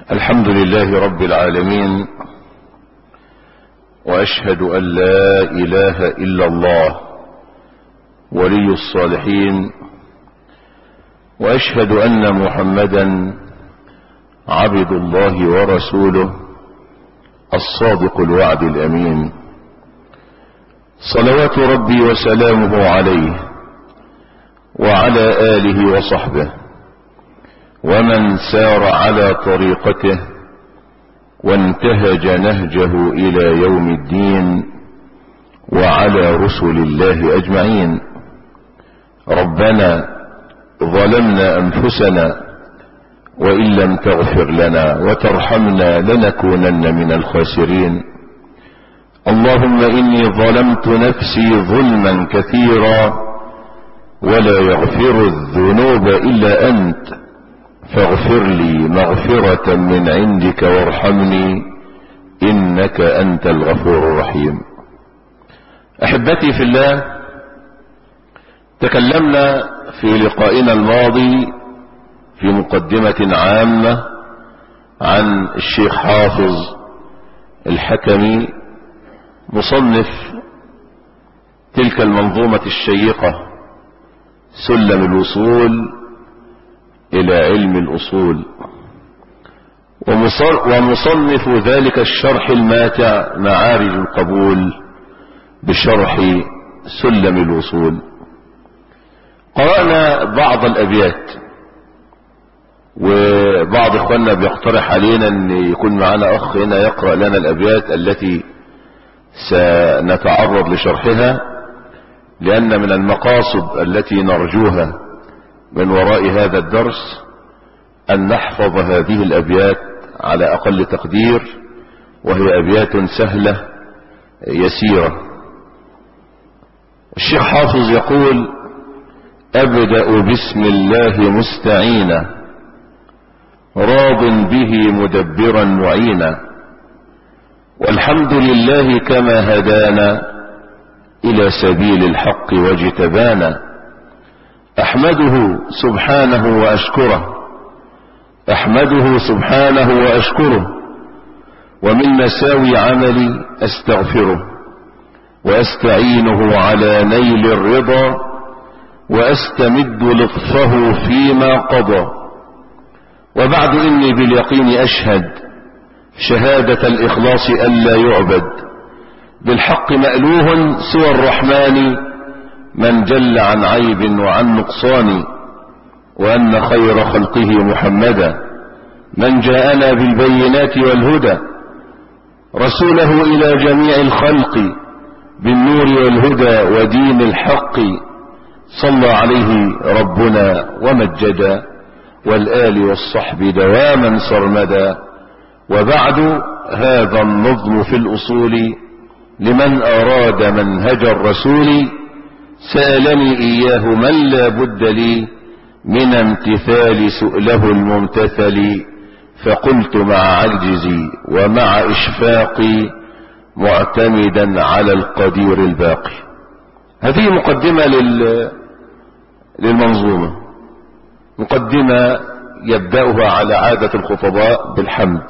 الحمد لله رب العالمين واشهد ان لا اله الا الله ولي الصالحين واشهد ان محمدا عبد الله ورسوله الصادق الوعد الامين صلوات ربي وسلامه عليه وعلى اله وصحبه ومن سار على طريقته وانتهج نهجه الى يوم الدين وعلى رسل الله اجمعين ربنا ظلمنا انفسنا وان لم تغفر لنا وترحمنا لنكونن من الخاسرين اللهم اني ظلمت نفسي ظلما كثيرا ولا يغفر الذنوب الا انت فاغفر لي مغفرة من عندك وارحمني انك انت الغفور الرحيم احبتي في الله تكلمنا في لقائنا الماضي في مقدمة عامة عن الشيخ حافظ الحكمي مصنف تلك المنظومة الشيقة سلم الوصول الى علم الاصول ومصنف ذلك الشرح الماتع معارج القبول بشرح سلم الوصول قرأنا بعض الابيات وبعض اخواننا بيقترح علينا ان يكون معنا اخ هنا يقرأ لنا الابيات التي سنتعرض لشرحها لان من المقاصد التي نرجوها من وراء هذا الدرس أن نحفظ هذه الأبيات على أقل تقدير وهي أبيات سهلة يسيرة الشيخ حافظ يقول أبدأ بسم الله مستعينا راض به مدبرا معينا والحمد لله كما هدانا إلى سبيل الحق واجتبانا احمده سبحانه واشكره احمده سبحانه واشكره ومن مساوي عملي استغفره واستعينه على نيل الرضا واستمد لطفه فيما قضى وبعد اني باليقين اشهد شهادة الاخلاص الا يعبد بالحق مألوه سوى الرحمن من جل عن عيب وعن نقصان وأن خير خلقه محمدا من جاءنا بالبينات والهدى رسوله إلى جميع الخلق بالنور والهدى ودين الحق صلى عليه ربنا ومجدا والآل والصحب دواما سرمدا وبعد هذا النظم في الأصول لمن أراد منهج الرسول سألني إياه من لا بد لي من امتثال سؤله الممتثل فقلت مع عجزي ومع إشفاقي معتمدا على القدير الباقي هذه مقدمة لل... للمنظومة مقدمة يبدأها على عادة الخطباء بالحمد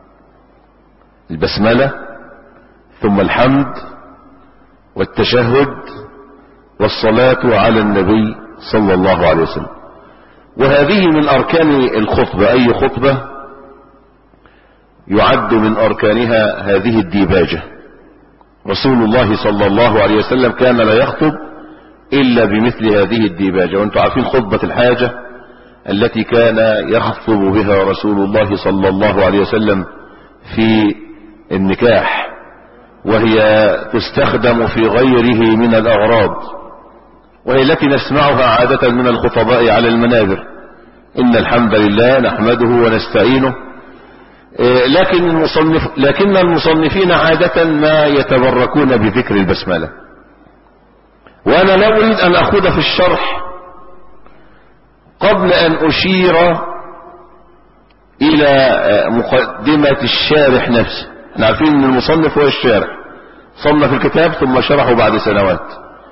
البسملة ثم الحمد والتشهد والصلاة على النبي صلى الله عليه وسلم وهذه من أركان الخطبة أي خطبة يعد من أركانها هذه الديباجة رسول الله صلى الله عليه وسلم كان لا يخطب إلا بمثل هذه الديباجة وانتم عارفين خطبة الحاجة التي كان يخطب بها رسول الله صلى الله عليه وسلم في النكاح وهي تستخدم في غيره من الأغراض وهي التي نسمعها عادة من الخطباء على المنابر إن الحمد لله نحمده ونستعينه لكن المصنف لكن المصنفين عادة ما يتبركون بذكر البسملة وأنا لا أريد أن أخوض في الشرح قبل أن أشير إلى مقدمة الشارح نفسه احنا عارفين أن المصنف هو الشارح صنف الكتاب ثم شرحه بعد سنوات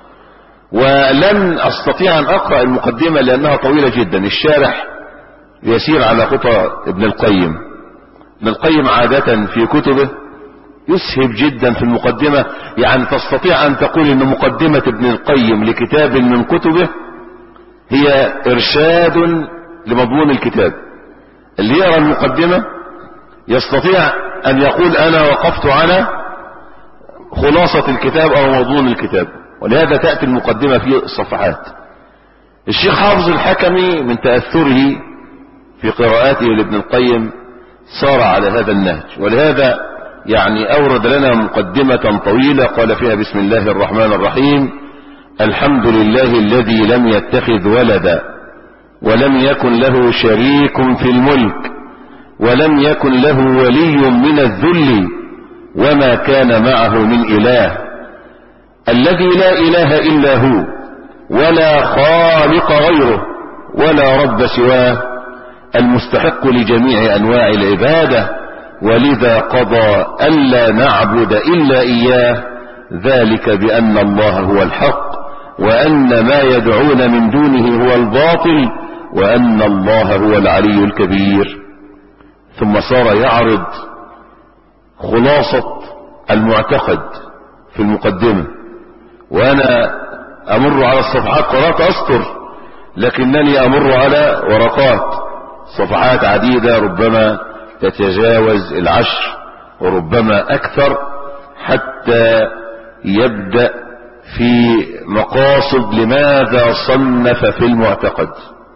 ولن أستطيع أن أقرأ المقدمة لأنها طويلة جدا الشارح يسير على خطى ابن القيم ابن القيم عادة في كتبه يسهب جدا في المقدمة يعني تستطيع ان تقول ان مقدمة ابن القيم لكتاب من كتبه هي ارشاد لمضمون الكتاب اللي يرى المقدمة يستطيع ان يقول انا وقفت على خلاصة الكتاب او مضمون الكتاب ولهذا تأتي المقدمة في الصفحات الشيخ حافظ الحكمي من تأثره في قراءاته لابن القيم صار على هذا النهج ولهذا يعني أورد لنا مقدمة طويلة قال فيها بسم الله الرحمن الرحيم الحمد لله الذي لم يتخذ ولدا ولم يكن له شريك في الملك ولم يكن له ولي من الذل وما كان معه من إله الذي لا إله إلا هو ولا خالق غيره ولا رب سواه المستحق لجميع أنواع العبادة ولذا قضى ألا نعبد إلا إياه ذلك بأن الله هو الحق وأن ما يدعون من دونه هو الباطل وأن الله هو العلي الكبير ثم صار يعرض خلاصة المعتقد في المقدمة وأنا أمر على الصفحات قرأت أسطر لكنني أمر على ورقات صفحات عديدة ربما تتجاوز العشر وربما أكثر حتى يبدأ في مقاصد لماذا صنف في المعتقد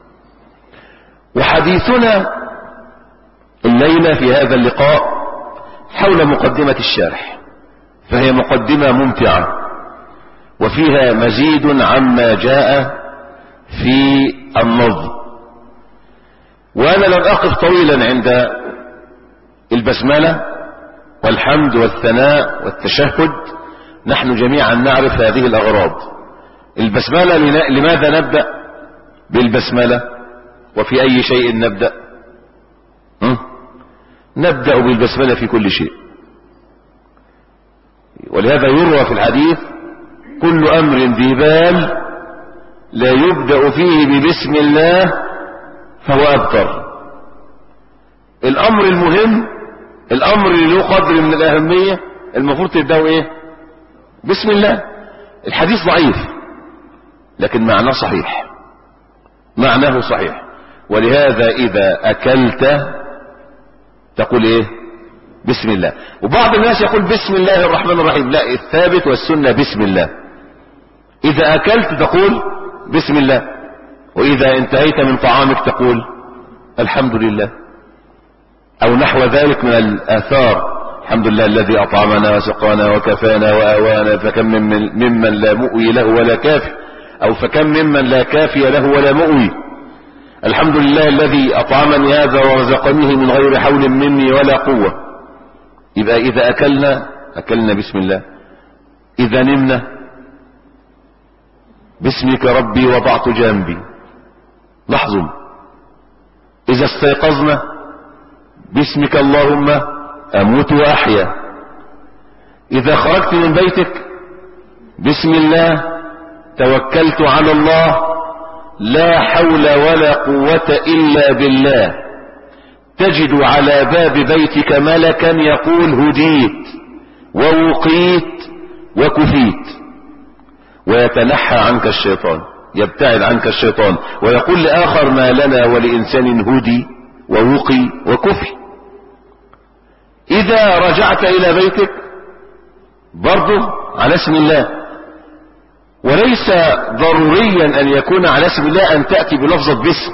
وحديثنا الليلة في هذا اللقاء حول مقدمة الشارح فهي مقدمة ممتعة وفيها مزيد عما جاء في النظم وأنا لم أقف طويلا عند البسملة والحمد والثناء والتشهد نحن جميعا نعرف هذه الأغراض البسملة لماذا نبدأ بالبسملة وفي أي شيء نبدأ م? نبدأ بالبسملة في كل شيء ولهذا يروى في الحديث كل أمر ذي بال لا يبدأ فيه ببسم الله فهو أبتر الأمر المهم الأمر اللي له قدر من الأهمية المفروض تبدأه إيه بسم الله الحديث ضعيف لكن معناه صحيح معناه صحيح ولهذا إذا أكلت تقول إيه بسم الله وبعض الناس يقول بسم الله الرحمن الرحيم لا الثابت والسنة بسم الله إذا أكلت تقول بسم الله وإذا انتهيت من طعامك تقول الحمد لله أو نحو ذلك من الآثار الحمد لله الذي أطعمنا وسقانا وكفانا وآوانا فكم من ممن لا مؤوي له ولا كافي أو فكم ممن لا كافي له ولا مؤوي الحمد لله الذي أطعمني هذا ورزقنيه من غير حول مني ولا قوة يبقى إذا أكلنا أكلنا بسم الله إذا نمنا باسمك ربي وضعت جنبي لاحظوا إذا استيقظنا باسمك اللهم أموت وأحيا إذا خرجت من بيتك بسم الله توكلت على الله لا حول ولا قوة إلا بالله تجد على باب بيتك ملكا يقول هديت ووقيت وكفيت ويتنحى عنك الشيطان يبتعد عنك الشيطان ويقول لآخر ما لنا ولإنسان هدي ووقي وكفي إذا رجعت إلى بيتك برضه على اسم الله وليس ضروريا أن يكون على اسم الله أن تأتي بلفظة باسم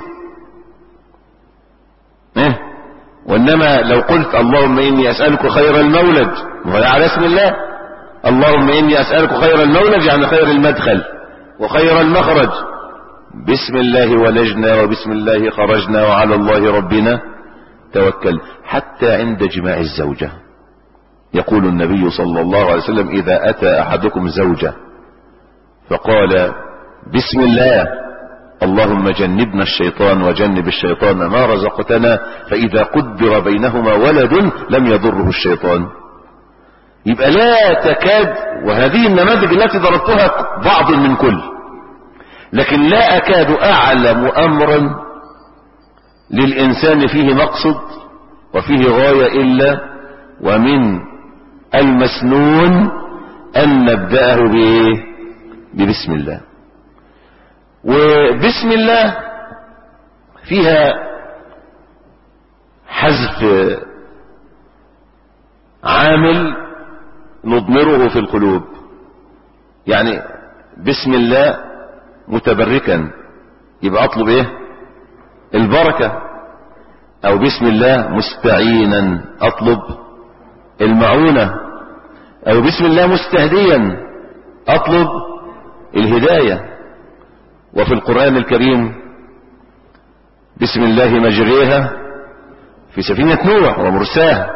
إيه؟ وإنما لو قلت اللهم إني أسألك خير المولد وهي على اسم الله اللهم إني أسألك خير المولد يعني خير المدخل وخير المخرج بسم الله ولجنا وبسم الله خرجنا وعلى الله ربنا توكل حتى عند جماع الزوجة يقول النبي صلى الله عليه وسلم إذا أتى أحدكم زوجة فقال بسم الله اللهم جنبنا الشيطان وجنب الشيطان ما رزقتنا فإذا قدر بينهما ولد لم يضره الشيطان يبقى لا تكاد وهذه النماذج التي ضربتها بعض من كل لكن لا أكاد أعلم أمرا للإنسان فيه مقصد وفيه غاية إلا ومن المسنون أن نبدأه بإيه ببسم الله وبسم الله فيها حذف عامل نضمره في القلوب يعني بسم الله متبركا يبقى اطلب ايه البركة او بسم الله مستعينا اطلب المعونة او بسم الله مستهديا اطلب الهداية وفي القرآن الكريم بسم الله مجريها في سفينة نوح ومرساها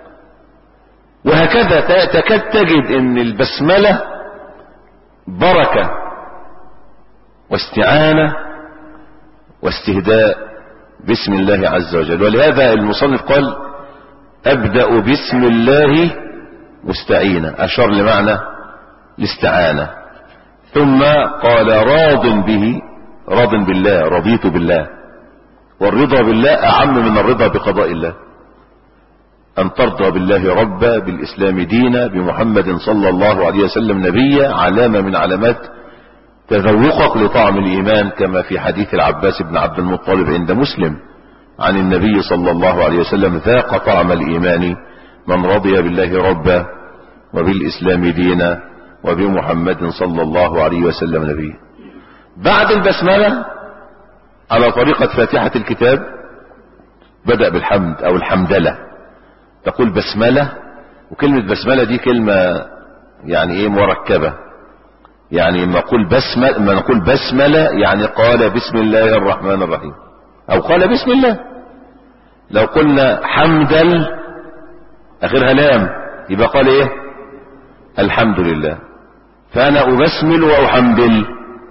وهكذا تكاد تجد ان البسملة بركة واستعانة واستهداء بسم الله عز وجل ولهذا المصنف قال ابدأ بسم الله مستعينا اشار لمعنى الاستعانة ثم قال راض به راض بالله رضيت بالله والرضا بالله اعم من الرضا بقضاء الله ان ترضى بالله ربا بالاسلام دينا بمحمد صلى الله عليه وسلم نبيا علامة من علامات تذوقك لطعم الايمان كما في حديث العباس بن عبد المطلب عند مسلم عن النبي صلى الله عليه وسلم ذاق طعم الايمان من رضي بالله ربا وبالاسلام دينا وبمحمد صلى الله عليه وسلم نبيا بعد البسملة على طريقة فاتحة الكتاب بدأ بالحمد او الحمدلة تقول بسملة وكلمة بسملة دي كلمة يعني ايه مركبة يعني ما نقول بسملة ما نقول بسملة يعني قال بسم الله الرحمن الرحيم او قال بسم الله لو قلنا حمدل اخرها لام يبقى قال ايه الحمد لله فانا ابسمل واحمدل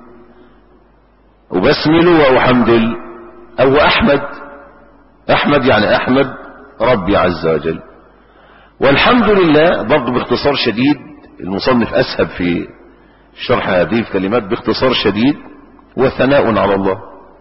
ابسمل واحمدل او احمد احمد يعني احمد ربي عز وجل والحمد لله برضه باختصار شديد المصنف اسهب في شرح هذه الكلمات باختصار شديد وثناء على الله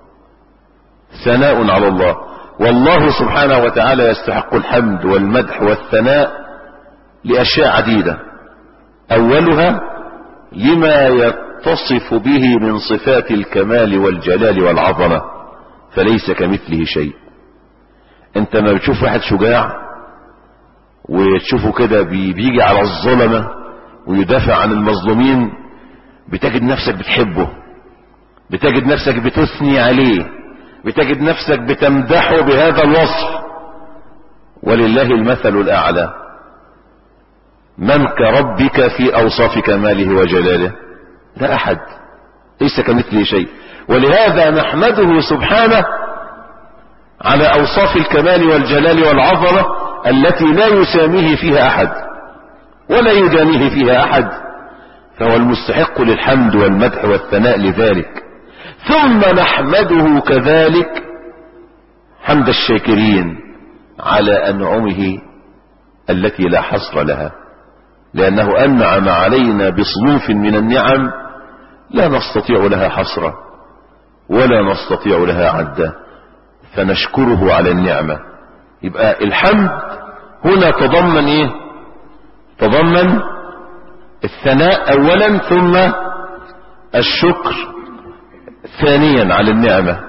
ثناء على الله والله سبحانه وتعالى يستحق الحمد والمدح والثناء لأشياء عديدة أولها لما يتصف به من صفات الكمال والجلال والعظمة فليس كمثله شيء انت ما بتشوف واحد شجاع وتشوفه كده بيجي على الظلمة ويدافع عن المظلومين بتجد نفسك بتحبه بتجد نفسك بتثني عليه بتجد نفسك بتمدحه بهذا الوصف ولله المثل الأعلى من كربك في أوصاف كماله وجلاله لا أحد ليس كمثله شيء ولهذا نحمده سبحانه على أوصاف الكمال والجلال والعظمة التي لا يساميه فيها أحد ولا يدانيه فيها أحد فهو المستحق للحمد والمدح والثناء لذلك ثم نحمده كذلك حمد الشاكرين على أنعمه التي لا حصر لها لأنه أنعم علينا بصنوف من النعم لا نستطيع لها حصرا ولا نستطيع لها عدا فنشكره على النعمة يبقى الحمد هنا تضمن ايه تضمن الثناء اولا ثم الشكر ثانيا على النعمة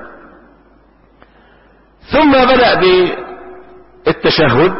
ثم بدأ بالتشهد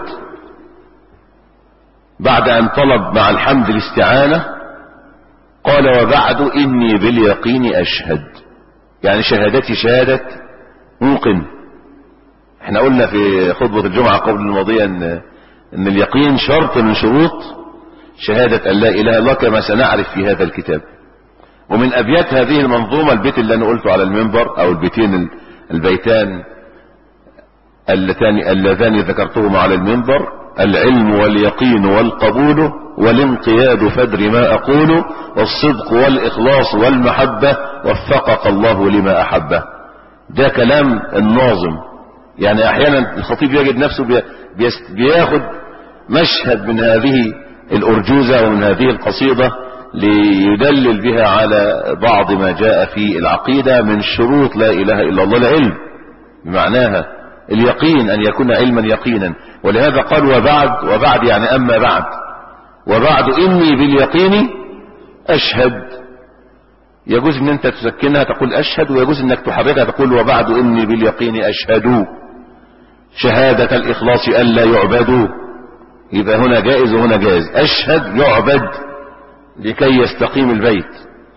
بعد ان طلب مع الحمد الاستعانة قال وبعد اني باليقين اشهد يعني شهادتي شهادة موقن احنا قلنا في خطبة الجمعة قبل الماضية ان, إن اليقين شرط من شروط شهادة ان لا اله الا الله كما سنعرف في هذا الكتاب ومن ابيات هذه المنظومة البيت اللي انا قلته على المنبر او البيتين البيتان اللتان اللذان ذكرتهما على المنبر العلم واليقين والقبول والانقياد فدر ما اقول والصدق والاخلاص والمحبة وفقك الله لما احبه ده كلام الناظم يعني احيانا الخطيب يجد نفسه بياخد مشهد من هذه الارجوزة ومن هذه القصيدة ليدلل بها على بعض ما جاء في العقيدة من شروط لا اله الا الله العلم بمعناها اليقين ان يكون علما يقينا ولهذا قال وبعد وبعد يعني اما بعد وبعد اني باليقين اشهد يجوز ان انت تسكنها تقول اشهد ويجوز انك تحركها تقول وبعد اني باليقين اشهد شهادة الاخلاص الا يعبدوا يبقى هنا جائز وهنا جائز اشهد يعبد لكي يستقيم البيت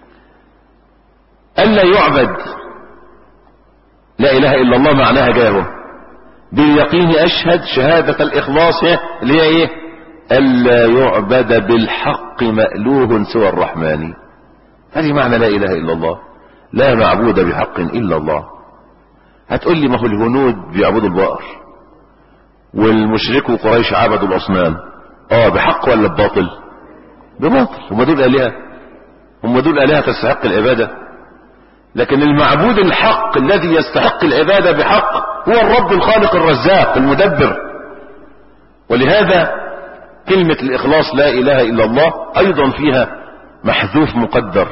الا يعبد لا اله الا الله معناها جاهه باليقين اشهد شهادة الاخلاص اللي هي ايه الا يعبد بالحق مألوه سوى الرحمن هذه معنى لا اله الا الله لا معبود بحق الا الله هتقول لي ما هو الهنود بيعبدوا البقر والمشركوا قريش عبدوا الاصنام اه بحق ولا بباطل بباطل هم دول الهه هم دول الهه تستحق العباده لكن المعبود الحق الذي يستحق العباده بحق هو الرب الخالق الرزاق المدبر ولهذا كلمه الاخلاص لا اله الا الله ايضا فيها محذوف مقدر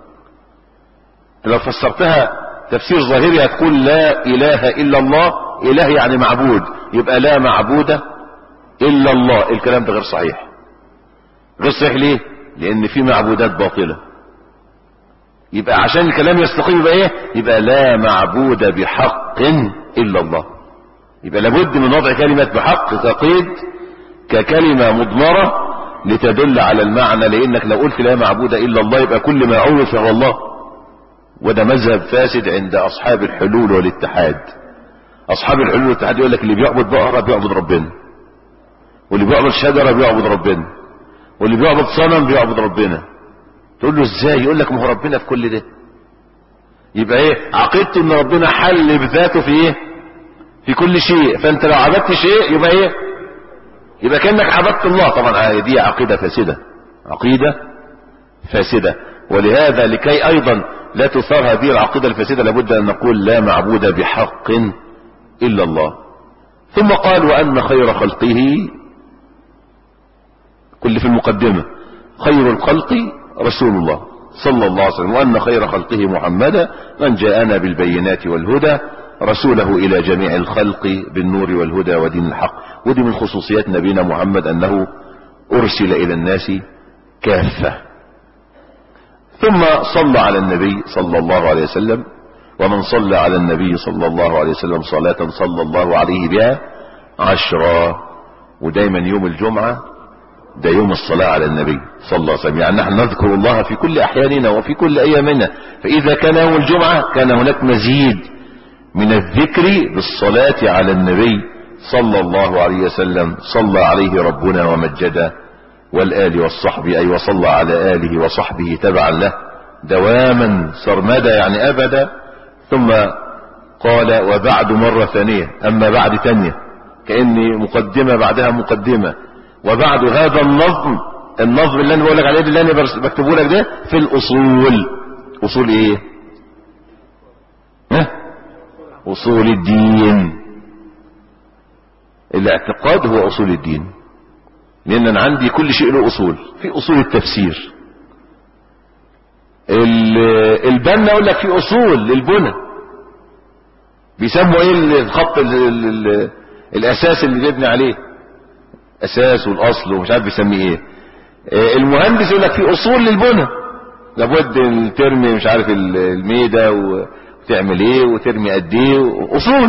لو فسرتها تفسير ظاهري هتقول لا اله الا الله اله يعني معبود يبقى لا معبود الا الله الكلام ده غير صحيح غير صحيح ليه لان في معبودات باطلة يبقى عشان الكلام يستقيم يبقى ايه يبقى لا معبود بحق الا الله يبقى لابد من وضع كلمة بحق كقيد ككلمة مضمرة لتدل على المعنى لانك لو قلت لا معبود الا الله يبقى كل ما عرف فهو الله وده مذهب فاسد عند اصحاب الحلول والاتحاد اصحاب الحلول والاتحاد يقول لك اللي بيعبد بقرة بيعبد ربنا واللي بيعبد شجرة بيعبد ربنا واللي بيعبد صنم بيعبد ربنا تقول له ازاي يقول لك ما هو ربنا في كل ده يبقى ايه عقيدته ان ربنا حل بذاته في ايه في كل شيء فانت لو عبدت شيء يبقى ايه يبقى كانك عبدت الله طبعا دي عقيدة فاسدة عقيدة فاسدة ولهذا لكي ايضا لا تثار هذه العقيدة الفاسدة لابد ان نقول لا معبود بحق الا الله ثم قال وان خير خلقه كل في المقدمة خير الخلق رسول الله صلى الله عليه وسلم وأن خير خلقه محمدا من جاءنا بالبينات والهدى رسوله إلى جميع الخلق بالنور والهدى ودين الحق ودي من خصوصيات نبينا محمد أنه أرسل إلى الناس كافة ثم صلى على النبي صلى الله عليه وسلم ومن صلى على النبي صلى الله عليه وسلم صلاة صلى الله عليه بها عشرا ودايما يوم الجمعة ده يوم الصلاة على النبي صلى الله عليه وسلم يعني نحن نذكر الله في كل أحياننا وفي كل أيامنا فإذا كان يوم الجمعة كان هناك مزيد من الذكر بالصلاة على النبي صلى الله عليه وسلم صلى عليه ربنا ومجده والآل والصحب أي وصلى على آله وصحبه تبعا له دواما سرمدا يعني أبدا ثم قال وبعد مرة ثانية أما بعد ثانية كأني مقدمة بعدها مقدمة وبعد هذا النظم النظم اللي انا بقول لك عليه اللي انا بكتبه لك ده في الاصول اصول ايه ها اصول الدين الاعتقاد هو اصول الدين لان انا عندي كل شيء له اصول في اصول التفسير البنا اقول لك في اصول للبنى بيسموا ايه الخط ال ال ال الاساس اللي بيبني عليه اساس والاصل ومش عارف بيسميه ايه المهندس يقول لك في اصول للبنى لابد ترمي مش عارف الميده وتعمل ايه وترمي قد ايه اصول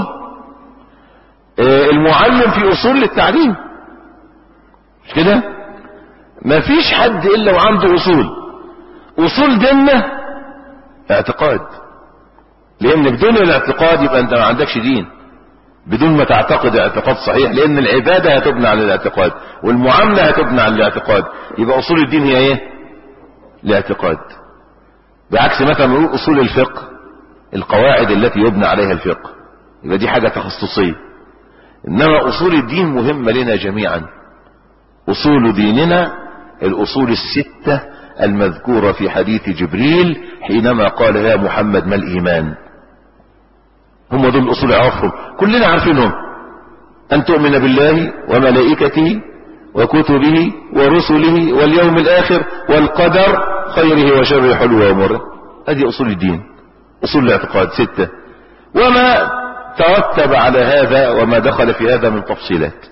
المعلم في اصول للتعليم مش كده مفيش حد الا وعنده اصول اصول ديننا اعتقاد لان بدون الاعتقاد يبقى انت ما عندكش دين بدون ما تعتقد اعتقاد صحيح لان العبادة هتبنى على الاعتقاد والمعاملة هتبنى على الاعتقاد يبقى اصول الدين هي ايه الاعتقاد بعكس مثلا نقول اصول الفقه القواعد التي يبنى عليها الفقه يبقى دي حاجة تخصصية انما اصول الدين مهمة لنا جميعا اصول ديننا الاصول الستة المذكورة في حديث جبريل حينما قال يا محمد ما الايمان هم دول الاصول عرفهم كلنا عارفينهم ان تؤمن بالله وملائكته وكتبه ورسله واليوم الاخر والقدر خيره وشره حلوه ومره هذه اصول الدين اصول الاعتقاد ستة وما ترتب على هذا وما دخل في هذا من تفصيلات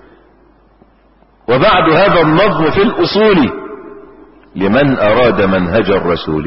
وبعد هذا النظم في الأصول لمن أراد منهج الرسول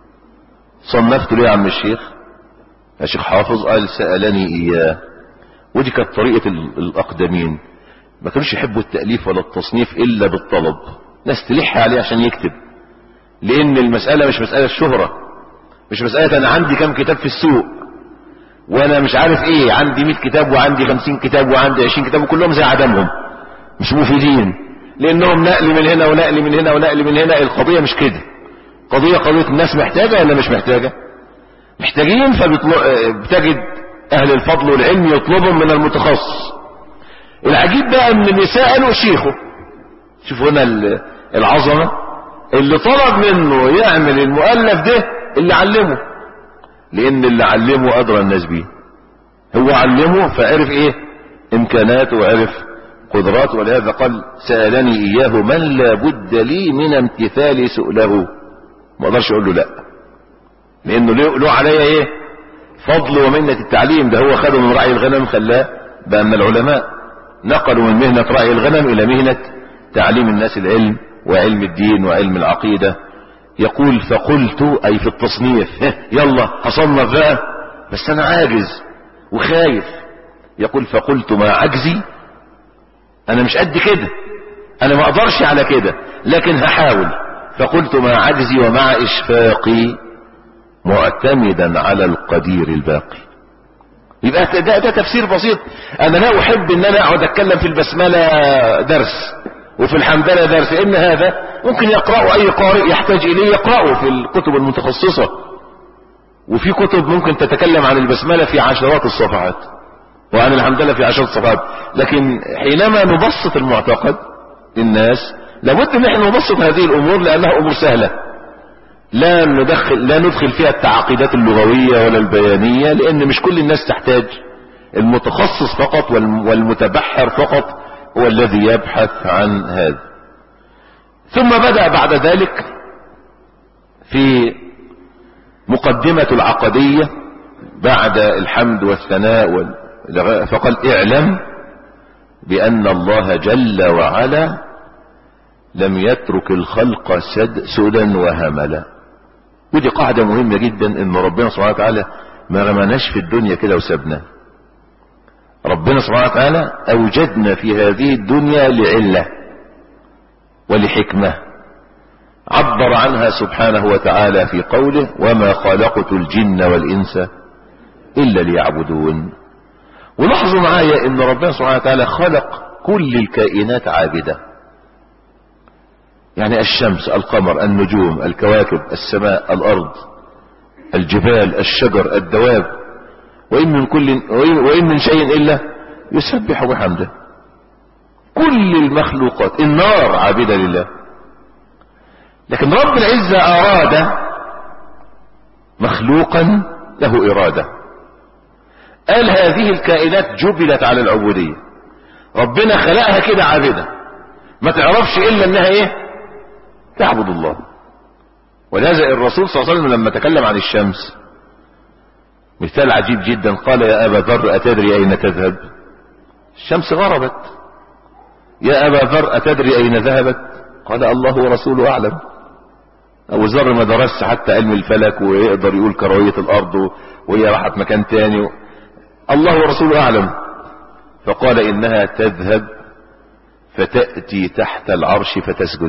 صنفت ليه يا عم الشيخ يا شيخ حافظ قال سألني إياه ودي كانت طريقة الأقدمين ما كانوش يحبوا التأليف ولا التصنيف إلا بالطلب ناس تلح عليه عشان يكتب لأن المسألة مش مسألة شهرة مش مسألة أنا عندي كم كتاب في السوق وأنا مش عارف إيه عندي 100 كتاب وعندي 50 كتاب وعندي 20 كتاب وكلهم زي عدمهم مش مفيدين لأنهم نقل من هنا ونقل من هنا ونقل من هنا القضية مش كده قضية قضية الناس محتاجة ولا مش محتاجة محتاجين فبتجد أهل الفضل والعلم يطلبهم من المتخصص العجيب بقى ان اللي سألوا شيخه شوفوا هنا العظمة اللي طلب منه يعمل المؤلف ده اللي علمه لان اللي علمه ادرى الناس بيه هو علمه فعرف ايه امكاناته وعرف قدراته ولهذا قال سألني اياه من لا بد لي من امتثال سؤله ما اقدرش اقول له لا لانه له عليا ايه فضل ومنة التعليم ده هو خده من رعي الغنم خلاه بقى من العلماء نقلوا من مهنة رعي الغنم الى مهنة تعليم الناس العلم وعلم الدين وعلم العقيدة يقول فقلت اي في التصنيف يلا هصنف بقى بس انا عاجز وخايف يقول فقلت ما عجزي انا مش قد كده انا ما اقدرش على كده لكن هحاول فقلت ما عجزي ومع اشفاقي معتمدا على القدير الباقي يبقى ده, ده تفسير بسيط انا لا احب ان انا اقعد اتكلم في البسملة درس وفي الحمدلة درس لان هذا ممكن يقرأه اي قارئ يحتاج اليه يقرأه في الكتب المتخصصة وفي كتب ممكن تتكلم عن البسملة في عشرات الصفحات وعن الحمدلة في عشرات الصفحات لكن حينما نبسط المعتقد للناس لابد ان احنا نبسط هذه الامور لانها امور سهلة لا ندخل لا ندخل فيها التعقيدات اللغوية ولا البيانية لان مش كل الناس تحتاج المتخصص فقط والمتبحر فقط هو الذي يبحث عن هذا ثم بدأ بعد ذلك في مقدمة العقدية بعد الحمد والثناء فقال اعلم بأن الله جل وعلا لم يترك الخلق سد سدى وهملا ودي قاعدة مهمة جدا ان ربنا سبحانه وتعالى ما رمناش في الدنيا كده وسبنا ربنا سبحانه وتعالى اوجدنا في هذه الدنيا لعلة ولحكمة عبر عنها سبحانه وتعالى في قوله وما خلقت الجن والانس الا ليعبدون ولاحظوا معايا ان ربنا سبحانه وتعالى خلق كل الكائنات عابده يعني الشمس القمر النجوم الكواكب السماء الارض الجبال الشجر الدواب وإن من كل وإن من شيء إلا يسبح بحمده كل المخلوقات النار عابدة لله لكن رب العزة أراد مخلوقا له إرادة قال هذه الكائنات جبلت على العبودية ربنا خلقها كده عابدة ما تعرفش إلا أنها إيه تعبد الله ولهذا الرسول صلى الله عليه وسلم لما تكلم عن الشمس مثال عجيب جدا قال يا أبا ذر أتدري أين تذهب الشمس غربت يا أبا ذر أتدري أين ذهبت قال الله ورسوله أعلم أبو ذر ما درس حتى علم الفلك ويقدر يقول كروية الأرض وهي راحت مكان تاني الله ورسوله أعلم فقال إنها تذهب فتأتي تحت العرش فتسجد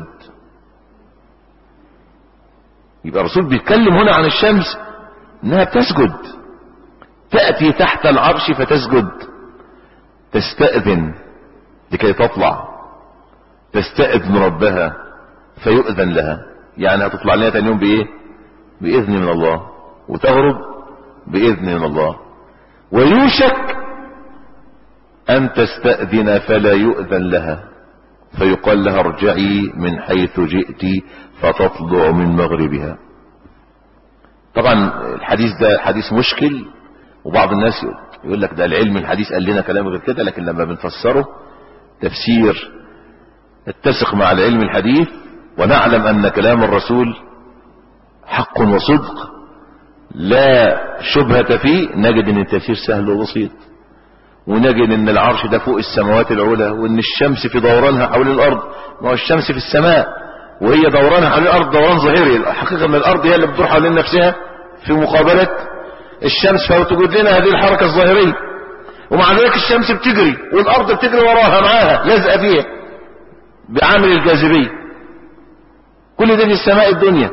يبقى الرسول بيتكلم هنا عن الشمس انها بتسجد تأتي تحت العرش فتسجد تستأذن لكي تطلع تستأذن ربها فيؤذن لها يعني هتطلع لنا تاني يوم بايه بإذن من الله وتغرب بإذن من الله ويوشك أن تستأذن فلا يؤذن لها فيقال لها ارجعي من حيث جئت فتطلع من مغربها طبعا الحديث ده حديث مشكل وبعض الناس يقول لك ده العلم الحديث قال لنا كلام غير كده لكن لما بنفسره تفسير اتسق مع العلم الحديث ونعلم ان كلام الرسول حق وصدق لا شبهة فيه نجد ان التفسير سهل وبسيط ونجد ان العرش ده فوق السماوات العلى وان الشمس في دورانها حول الارض ما هو الشمس في السماء وهي دورانها حول الارض دوران ظاهري الحقيقة ان الارض هي اللي بتدور حوالين نفسها في مقابلة الشمس فوتوجد لنا هذه الحركة الظاهرية ومع ذلك الشمس بتجري والارض بتجري وراها معاها لازقة فيها بعامل الجاذبية كل ده في السماء الدنيا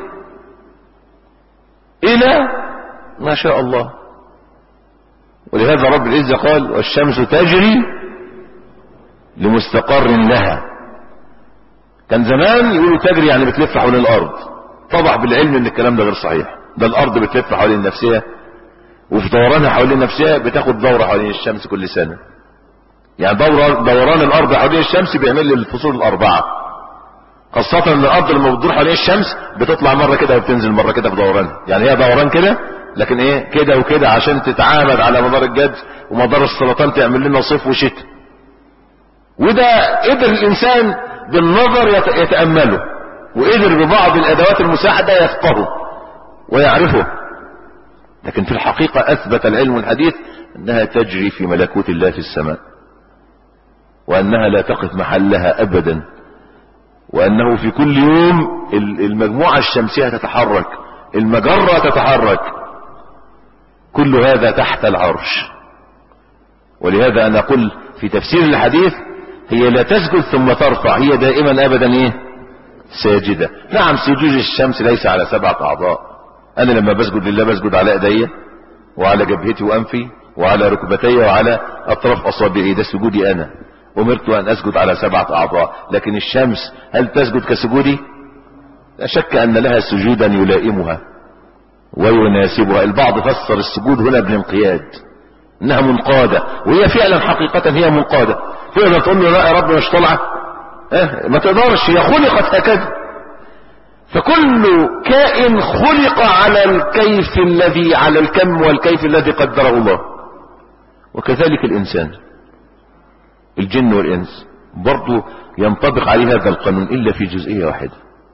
الى ما شاء الله ولهذا رب العزة قال والشمس تجري لمستقر لها كان زمان يقولوا تجري يعني بتلف حول الارض طبع بالعلم ان الكلام ده غير صحيح ده الارض بتلف حوالين نفسها وفي دورانها حوالين نفسها بتاخد دورة حوالين الشمس كل سنة يعني دورة دوران الارض حوالين الشمس بيعمل لي الفصول الاربعة خاصة ان الارض لما بتدور حوالين الشمس بتطلع مرة كده وبتنزل مرة كده في دورانها يعني هي دوران كده لكن ايه كده وكده عشان تتعامد على مدار الجد ومدار السرطان تعمل لنا صيف وشتاء وده قدر الانسان بالنظر يتأمله وقدر ببعض الادوات المساعدة يفقهه ويعرفه لكن في الحقيقة اثبت العلم الحديث انها تجري في ملكوت الله في السماء وانها لا تقف محلها ابدا وانه في كل يوم المجموعة الشمسية تتحرك المجرة تتحرك كل هذا تحت العرش ولهذا انا اقول في تفسير الحديث هي لا تسجد ثم ترفع هي دائما ابدا ايه ساجدة نعم سجود الشمس ليس على سبعة اعضاء انا لما بسجد لله بسجد على ايدي وعلى جبهتي وانفي وعلى ركبتي وعلى اطراف اصابعي ده سجودي انا امرت ان اسجد على سبعة اعضاء لكن الشمس هل تسجد كسجودي لا شك ان لها سجودا يلائمها ويناسبها البعض فسر السجود هنا بالانقياد انها منقادة وهي فعلا حقيقة هي منقادة تقدر تقول له لا يا رب مش طالعة اه ما تقدرش هي خلقت هكذا فكل كائن خلق على الكيف الذي على الكم والكيف الذي قدره الله وكذلك الانسان الجن والانس برضو ينطبق عليه هذا القانون الا في جزئية واحدة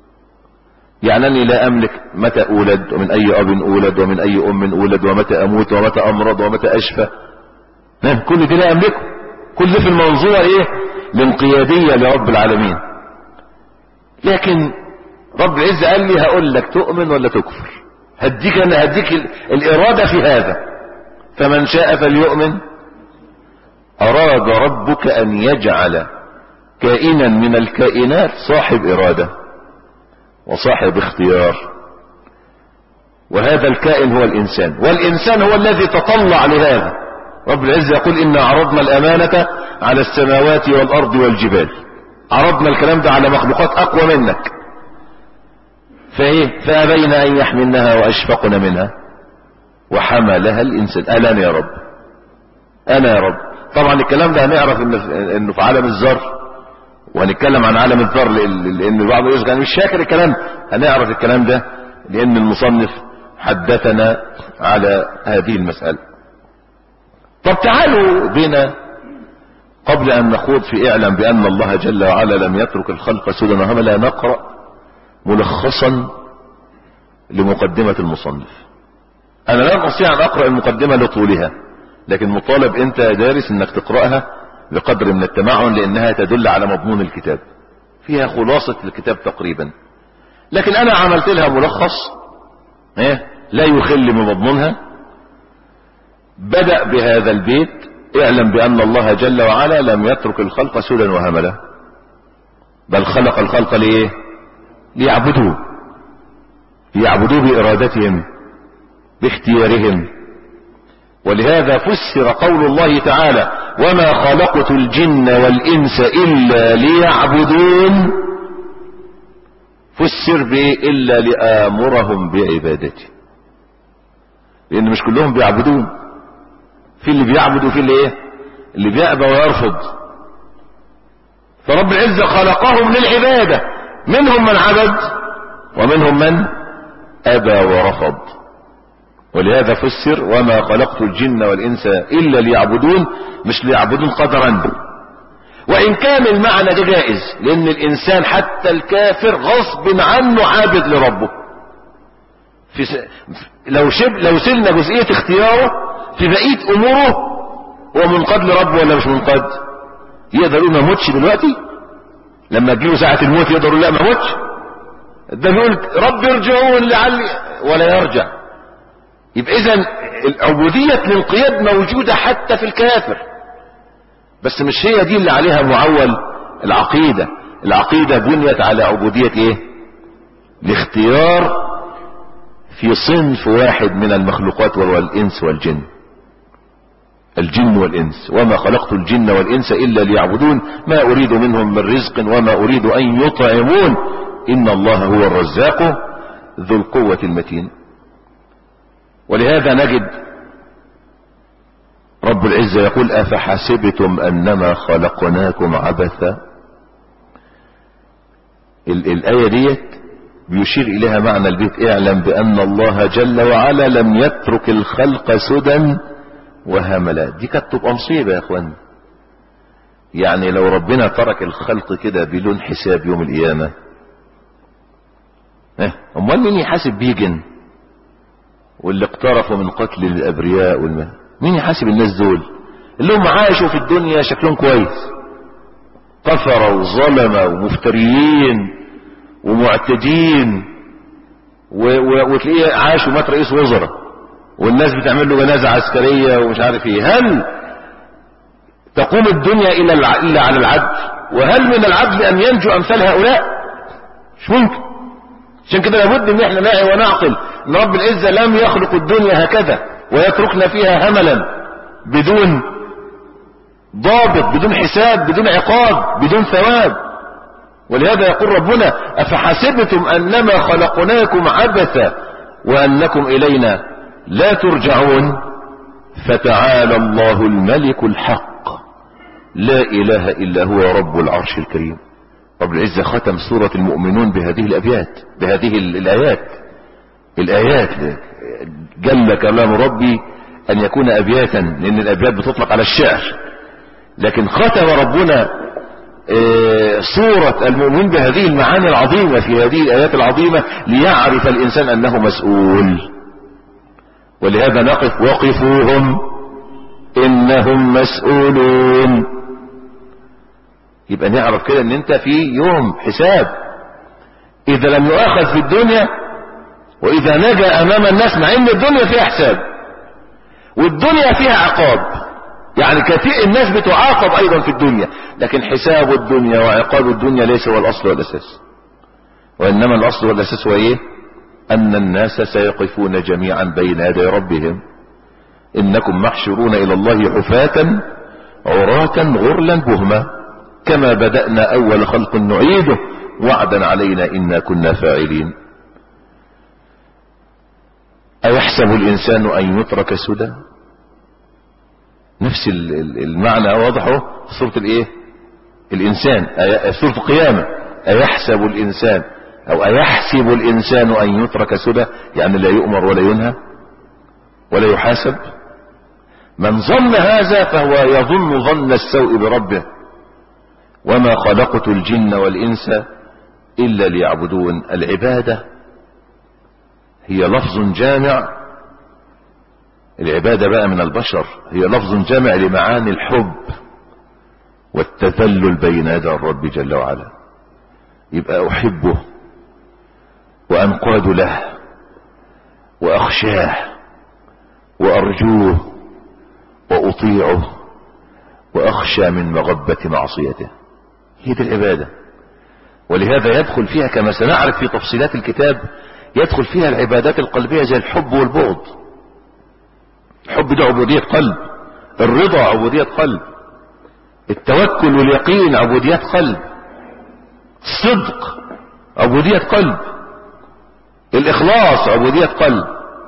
يعني أني لا أملك متى أولد ومن أي أب أولد ومن أي أم أولد ومتى أموت ومتى أمرض ومتى أشفى كل ده لا أملكه كل ده في المنظومة إيه الانقيادية لرب العالمين لكن رب العزة قال لي هقول لك تؤمن ولا تكفر هديك أنا هديك الإرادة في هذا فمن شاء فليؤمن أراد ربك أن يجعل كائنا من الكائنات صاحب إرادة وصاحب اختيار وهذا الكائن هو الإنسان والإنسان هو الذي تطلع لهذا رب العزة يقول إنا عرضنا الأمانة على السماوات والأرض والجبال عرضنا الكلام ده على مخلوقات أقوى منك فإيه فأبين أن يحملنها وأشفقن منها وحملها الإنسان ألا يا رب أنا يا رب طبعا الكلام ده هنعرف إنه في عالم الذر وهنتكلم عن عالم الذر لان البعض يقول انا مش فاكر الكلام هنعرف الكلام ده لان المصنف حدثنا على هذه المسألة طب تعالوا بنا قبل ان نخوض في اعلم بان الله جل وعلا لم يترك الخلق سدى وهملا نقرأ ملخصا لمقدمة المصنف انا لا استطيع ان اقرأ المقدمة لطولها لكن مطالب انت يا دارس انك تقرأها بقدر من التمعن لانها تدل على مضمون الكتاب فيها خلاصة الكتاب تقريبا لكن انا عملت لها ملخص ايه لا يخل من مضمونها بدأ بهذا البيت اعلم بان الله جل وعلا لم يترك الخلق سدى وهملا بل خلق الخلق ليه ليعبدوه ليعبدوه بارادتهم باختيارهم ولهذا فسر قول الله تعالى وما خلقت الجن والإنس إلا ليعبدون فسر به إلا لآمرهم بعبادتي لأن مش كلهم بيعبدون في اللي بيعبد وفي اللي ايه اللي بيأبى ويرفض فرب العزة خلقهم للعبادة منهم من عبد ومنهم من أبى ورفض ولهذا فسر وما خلقت الجن والإنس إلا ليعبدون مش ليعبدون قدرا وإن كان المعنى ده جائز لأن الإنسان حتى الكافر غصب عنه عابد لربه في س... لو شب... لو سلنا جزئية اختياره في بقية أموره هو منقاد لربه ولا مش منقاد يقدر يقول ما موتش دلوقتي لما تجيله ساعة الموت يقدر يقول لا ما موتش ده بيقول رب ارجعون لعلي ولا يرجع يبقى اذا العبودية الانقياد موجودة حتى في الكافر بس مش هي دي اللي عليها معول العقيدة العقيدة بنيت على عبودية ايه الاختيار في صنف واحد من المخلوقات وهو الانس والجن الجن والإنس وما خلقت الجن والإنس إلا ليعبدون ما أريد منهم من رزق وما أريد أن يطعمون إن الله هو الرزاق ذو القوة المتين ولهذا نجد رب العزة يقول أفحسبتم أنما خلقناكم عبثا ال الآية ديت بيشير إليها معنى البيت اعلم بأن الله جل وعلا لم يترك الخلق سدى وهملا دي كانت تبقى مصيبة يا اخوان يعني لو ربنا ترك الخلق كده بدون حساب يوم القيامة اه امال مين يحاسب بيجن واللي اقترفوا من قتل الابرياء والما مين يحاسب الناس دول اللي هم عاشوا في الدنيا شكلهم كويس كفروا وظلمة ومفتريين ومعتدين وتلاقيه عاشوا مات رئيس وزراء والناس بتعمل له جنازة عسكرية ومش عارف ايه هل تقوم الدنيا إلا إلا على العدل وهل من العدل أن ينجو أمثال هؤلاء مش ممكن عشان كده لابد ان احنا نعي ونعقل ان رب العزة لم يخلق الدنيا هكذا ويتركنا فيها هملا بدون ضابط بدون حساب بدون عقاب بدون ثواب ولهذا يقول ربنا أفحسبتم أنما خلقناكم عبثا وأنكم إلينا لا ترجعون فتعالى الله الملك الحق لا إله إلا هو رب العرش الكريم رب العزة ختم سورة المؤمنون بهذه الأبيات بهذه الآيات الآيات جل كلام ربي أن يكون أبياتا لأن الأبيات بتطلق على الشعر لكن ختم ربنا سورة المؤمنين بهذه المعاني العظيمة في هذه الآيات العظيمة ليعرف الإنسان أنه مسؤول ولهذا نقف وقفوهم إنهم مسؤولون يبقى نعرف كده ان انت في يوم حساب اذا لم يؤاخذ في الدنيا واذا نجا امام الناس مع ان الدنيا فيها حساب والدنيا فيها عقاب يعني كثير الناس بتعاقب ايضا في الدنيا لكن حساب الدنيا وعقاب الدنيا ليس هو الاصل والاساس وانما الاصل والاساس هو ايه ان الناس سيقفون جميعا بين يدي ربهم انكم محشرون الى الله حفاة عراة غرلا بهما كما بدأنا اول خلق نعيده وعدا علينا انا كنا فاعلين ايحسب الانسان ان يترك سدى نفس المعنى واضحه في سورة الايه الانسان سورة القيامة ايحسب الانسان او ايحسب الانسان ان يترك سدى يعني لا يؤمر ولا ينهى ولا يحاسب من ظن هذا فهو يظن ظن السوء بربه وما خلقت الجن والانس الا ليعبدون العبادة هي لفظ جامع العبادة بقى من البشر هي لفظ جامع لمعاني الحب والتذلل بين يدي الرب جل وعلا يبقى احبه وانقاد له واخشاه وارجوه واطيعه واخشى من مغبة معصيته هي دي العبادة ولهذا يدخل فيها كما سنعرف في تفصيلات الكتاب يدخل فيها العبادات القلبية زي الحب والبغض الحب ده عبودية قلب الرضا عبودية قلب التوكل واليقين عبودية قلب الصدق عبودية قلب الإخلاص عبودية قلب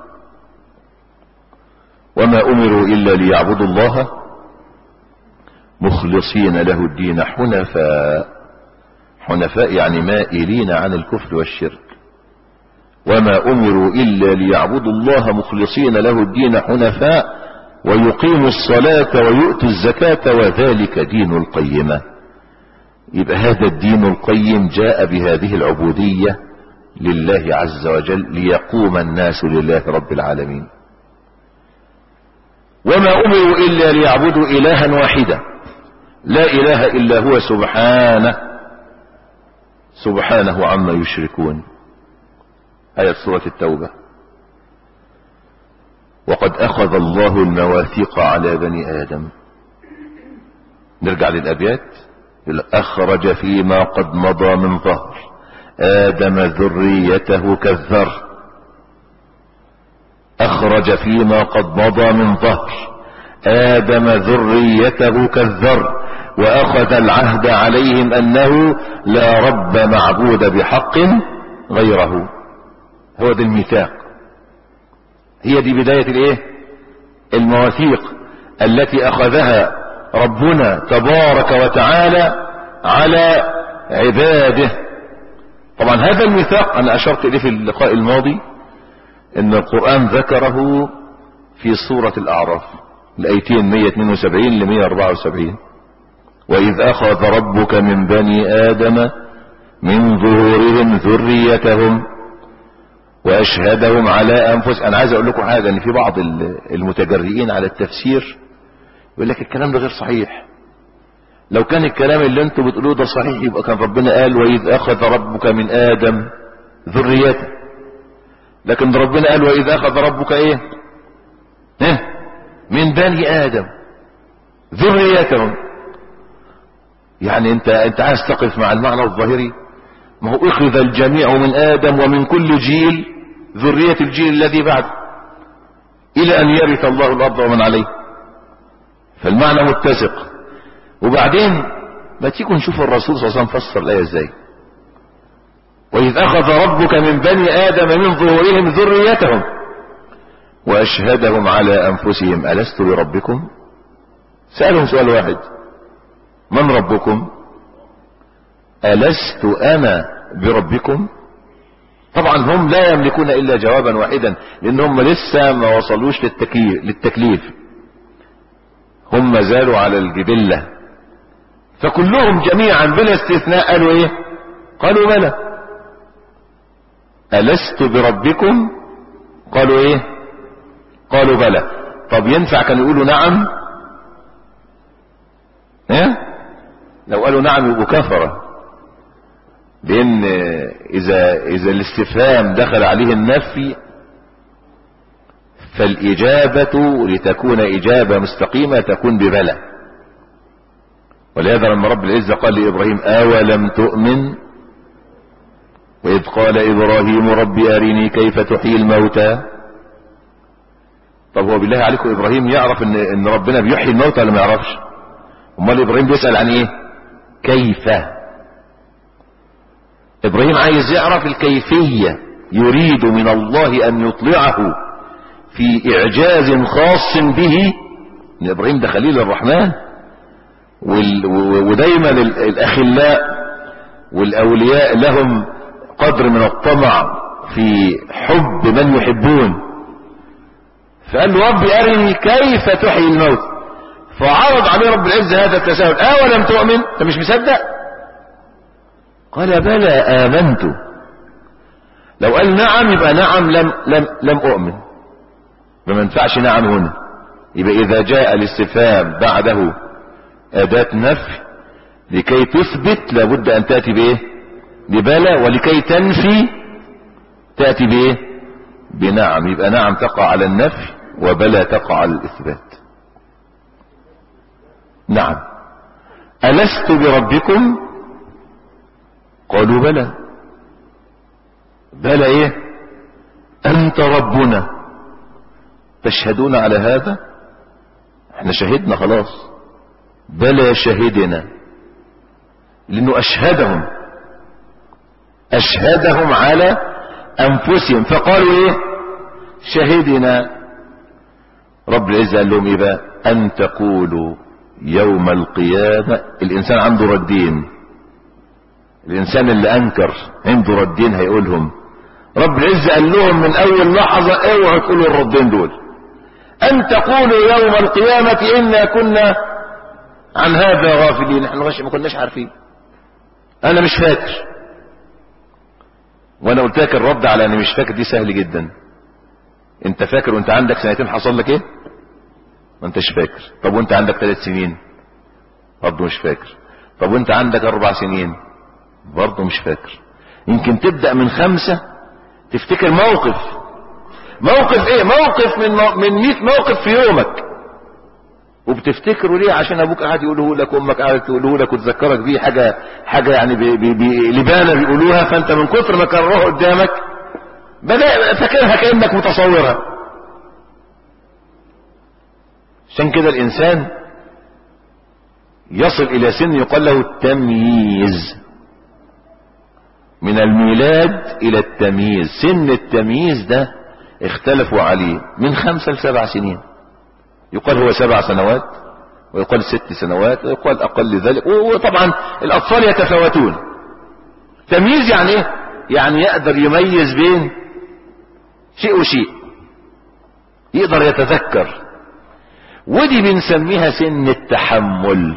وما أمروا إلا ليعبدوا الله مخلصين له الدين حنفاء حنفاء يعني مائلين عن الكفر والشرك وما أمروا إلا ليعبدوا الله مخلصين له الدين حنفاء ويقيموا الصلاة ويؤتوا الزكاة وذلك دين القيمة يبقى هذا الدين القيم جاء بهذه العبودية لله عز وجل ليقوم الناس لله رب العالمين وما أمروا إلا ليعبدوا إلها واحدا لا إله إلا هو سبحانه سبحانه عما يشركون آية سورة التوبة وقد أخذ الله المواثيق على بني آدم نرجع للأبيات أخرج فيما قد مضى من ظهر آدم ذريته كالذر أخرج فيما قد مضى من ظهر آدم ذريته كالذر وأخذ العهد عليهم أنه لا رب معبود بحق غيره هو ده الميثاق هي دي بداية الايه المواثيق التي أخذها ربنا تبارك وتعالى على عباده طبعا هذا الميثاق أنا أشرت إليه في اللقاء الماضي ان القرآن ذكره في سورة الاعراف الايتين 172 ل 174 واذ اخذ ربك من بني ادم من ظهورهم ذريتهم واشهدهم على انفسهم انا عايز اقول لكم حاجة ان في بعض المتجرئين على التفسير يقول لك الكلام ده غير صحيح لو كان الكلام اللي انتم بتقولوه ده صحيح يبقى كان ربنا قال واذ اخذ ربك من ادم ذريته لكن ربنا قال واذا اخذ ربك ايه اه من بني ادم ذريتهم يعني انت انت عايز تقف مع المعنى الظاهري ما هو اخذ الجميع من ادم ومن كل جيل ذرية الجيل الذي بعد الى ان يرث الله الارض ومن عليه فالمعنى متسق وبعدين ما تيجوا نشوف الرسول صلى الله عليه وسلم فسر الايه ازاي وإذ أخذ ربك من بني آدم من ظهورهم ذريتهم وأشهدهم على أنفسهم ألست بربكم سألهم سؤال واحد من ربكم ألست أنا بربكم طبعا هم لا يملكون إلا جوابا واحدا لأنهم لسه ما وصلوش للتكليف هم ما زالوا على الجبلة فكلهم جميعا بلا استثناء قالوا ايه قالوا بلى ألست بربكم قالوا ايه قالوا بلى طب ينفع كانوا يقولوا نعم ايه لو قالوا نعم يبقوا كفرة لان اذا اذا الاستفهام دخل عليه النفي فالاجابة لتكون اجابة مستقيمة تكون ببلى ولهذا لما رب العزة قال لابراهيم اولم تؤمن وإذ قال إبراهيم رب أرني كيف تحيي الموتى طب هو بالله عليكم إبراهيم يعرف إن, إن ربنا بيحيي الموتى ولا ما يعرفش أمال إبراهيم بيسأل عن إيه كيف إبراهيم عايز يعرف الكيفية يريد من الله أن يطلعه في إعجاز خاص به إن إبراهيم ده خليل الرحمن وال... ودايما الأخلاء والأولياء لهم قدر من الطمع في حب من يحبون فقال له ربي أرني كيف تحيي الموت فعرض عليه رب العزة هذا التساؤل أولم تؤمن أنت مش مصدق قال بلى آمنت لو قال نعم يبقى نعم لم, لم, لم أؤمن ما ينفعش نعم هنا يبقى إذا جاء الاستفهام بعده أداة نفي لكي تثبت لابد أن تأتي بإيه ببلى ولكي تنفي تأتي بإيه بنعم يبقى نعم تقع على النفي وبلى تقع على الإثبات نعم ألست بربكم قالوا بلى بلى ايه انت ربنا تشهدون على هذا احنا شهدنا خلاص بلى شهدنا لانه اشهدهم اشهدهم على انفسهم فقالوا ايه شهدنا رب العزة قال لهم ايه بقى ان تقولوا يوم القيامة الانسان عنده ردين الانسان اللي انكر عنده ردين هيقولهم رب العزة قال لهم من اول لحظة اوعوا تقولوا الردين دول ان تقولوا يوم القيامة انا كنا عن هذا غافلين احنا ما كناش عارفين انا مش فاكر وانا قلت لك الرد على انا مش فاكر دي سهل جدا انت فاكر وانت عندك سنتين حصل لك ايه ما انتش فاكر طب وانت عندك ثلاث سنين برضه مش فاكر طب وانت عندك اربع سنين برضه مش فاكر يمكن تبدأ من خمسة تفتكر موقف موقف ايه موقف من من 100 موقف في يومك وبتفتكره ليه عشان ابوك قاعد يقوله لك وامك قاعده تقوله لك وتذكرك بيه حاجه حاجه يعني بي بي بي لبانه بيقولوها فانت من كتر ما كرروها قدامك بدا فاكرها كانك متصورها عشان كده الانسان يصل الى سن يقال له التمييز من الميلاد الى التمييز سن التمييز ده اختلفوا عليه من خمسة لسبع سنين يقال هو سبع سنوات ويقال ست سنوات ويقال اقل ذلك وطبعا الاطفال يتفاوتون تمييز يعني ايه يعني يقدر يميز بين شيء وشيء يقدر يتذكر ودي بنسميها سن التحمل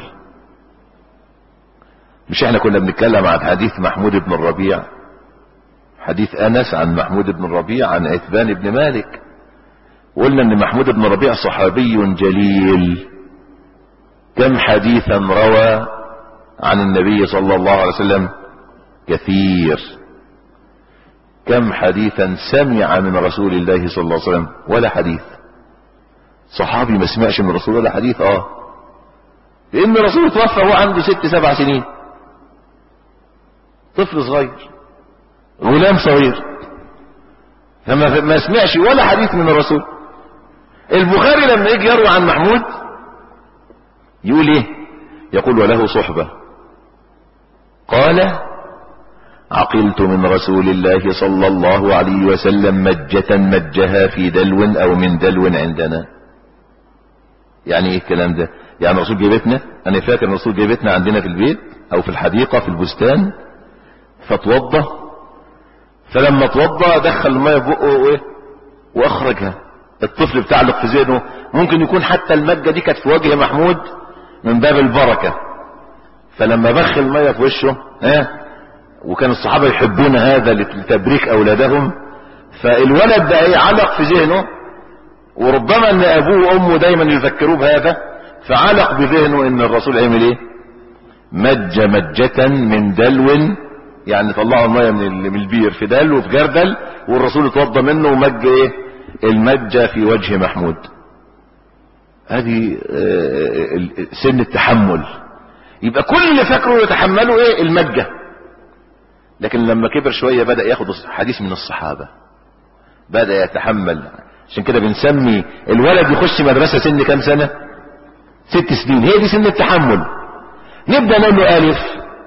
مش احنا كنا بنتكلم عن حديث محمود بن الربيع حديث انس عن محمود بن الربيع عن عتبان بن مالك قلنا ان محمود بن الربيع صحابي جليل كم حديثا روى عن النبي صلى الله عليه وسلم كثير كم حديثا سمع من رسول الله صلى الله عليه وسلم ولا حديث صحابي ما سمعش من الرسول ولا حديث اه لان الرسول توفى وهو عنده ست سبع سنين طفل صغير غلام صغير فما ما سمعش ولا حديث من الرسول البخاري لما يجي يروي عن محمود يقول ايه يقول وله صحبة قال عقلت من رسول الله صلى الله عليه وسلم مجة مجها في دلو او من دلو عندنا يعني ايه الكلام ده يعني الرسول جايبتنا انا فاكر الرسول جايبتنا عندنا في البيت او في الحديقة في البستان فتوضى فلما توضى دخل المية في بقه وايه واخرجها الطفل بتعلق في ذهنه ممكن يكون حتى المجة دي كانت في وجه محمود من باب البركة فلما بخ المية في وشه ها وكان الصحابة يحبون هذا لتبريك اولادهم فالولد ده ايه علق في ذهنه وربما ان ابوه وامه دايما يذكروه بهذا فعلق بذهنه ان الرسول عمل ايه مج مجة من دلو يعني طلعوا المية من البير في دل وفي جردل والرسول اتوضى منه ومج ايه المجة في وجه محمود هذه سن التحمل يبقى كل اللي فاكره يتحمله ايه المجة لكن لما كبر شوية بدأ ياخد حديث من الصحابة بدأ يتحمل عشان كده بنسمي الولد يخش مدرسة سن كام سنة ست سنين هي دي سن التحمل نبدأ نقول له ألف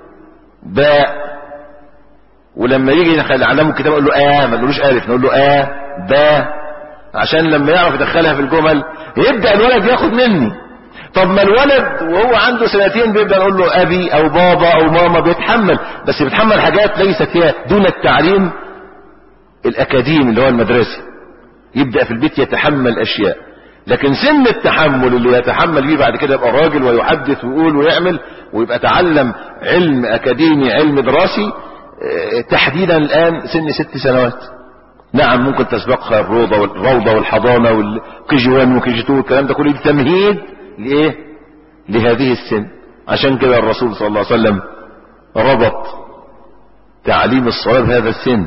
باء ولما يجي نعلمه الكتاب نقول له آه ما نقولوش ألف نقول له آه باء عشان لما يعرف يدخلها في الجمل يبدأ الولد ياخد مني طب ما الولد وهو عنده سنتين بيبدأ نقول له أبي أو بابا أو ماما بيتحمل بس بيتحمل حاجات ليست هي دون التعليم الأكاديمي اللي هو المدرسي يبدأ في البيت يتحمل أشياء لكن سن التحمل اللي يتحمل بيه بعد كده يبقى راجل ويحدث ويقول ويعمل ويبقى تعلم علم أكاديمي علم دراسي تحديدا الآن سن ست سنوات نعم ممكن تسبقها الروضة والروضة والحضانة والكي جي 1 وكي جي 2 والكلام ده كله تمهيد لإيه لهذه السن عشان كده الرسول صلى الله عليه وسلم ربط تعليم الصلاة بهذا السن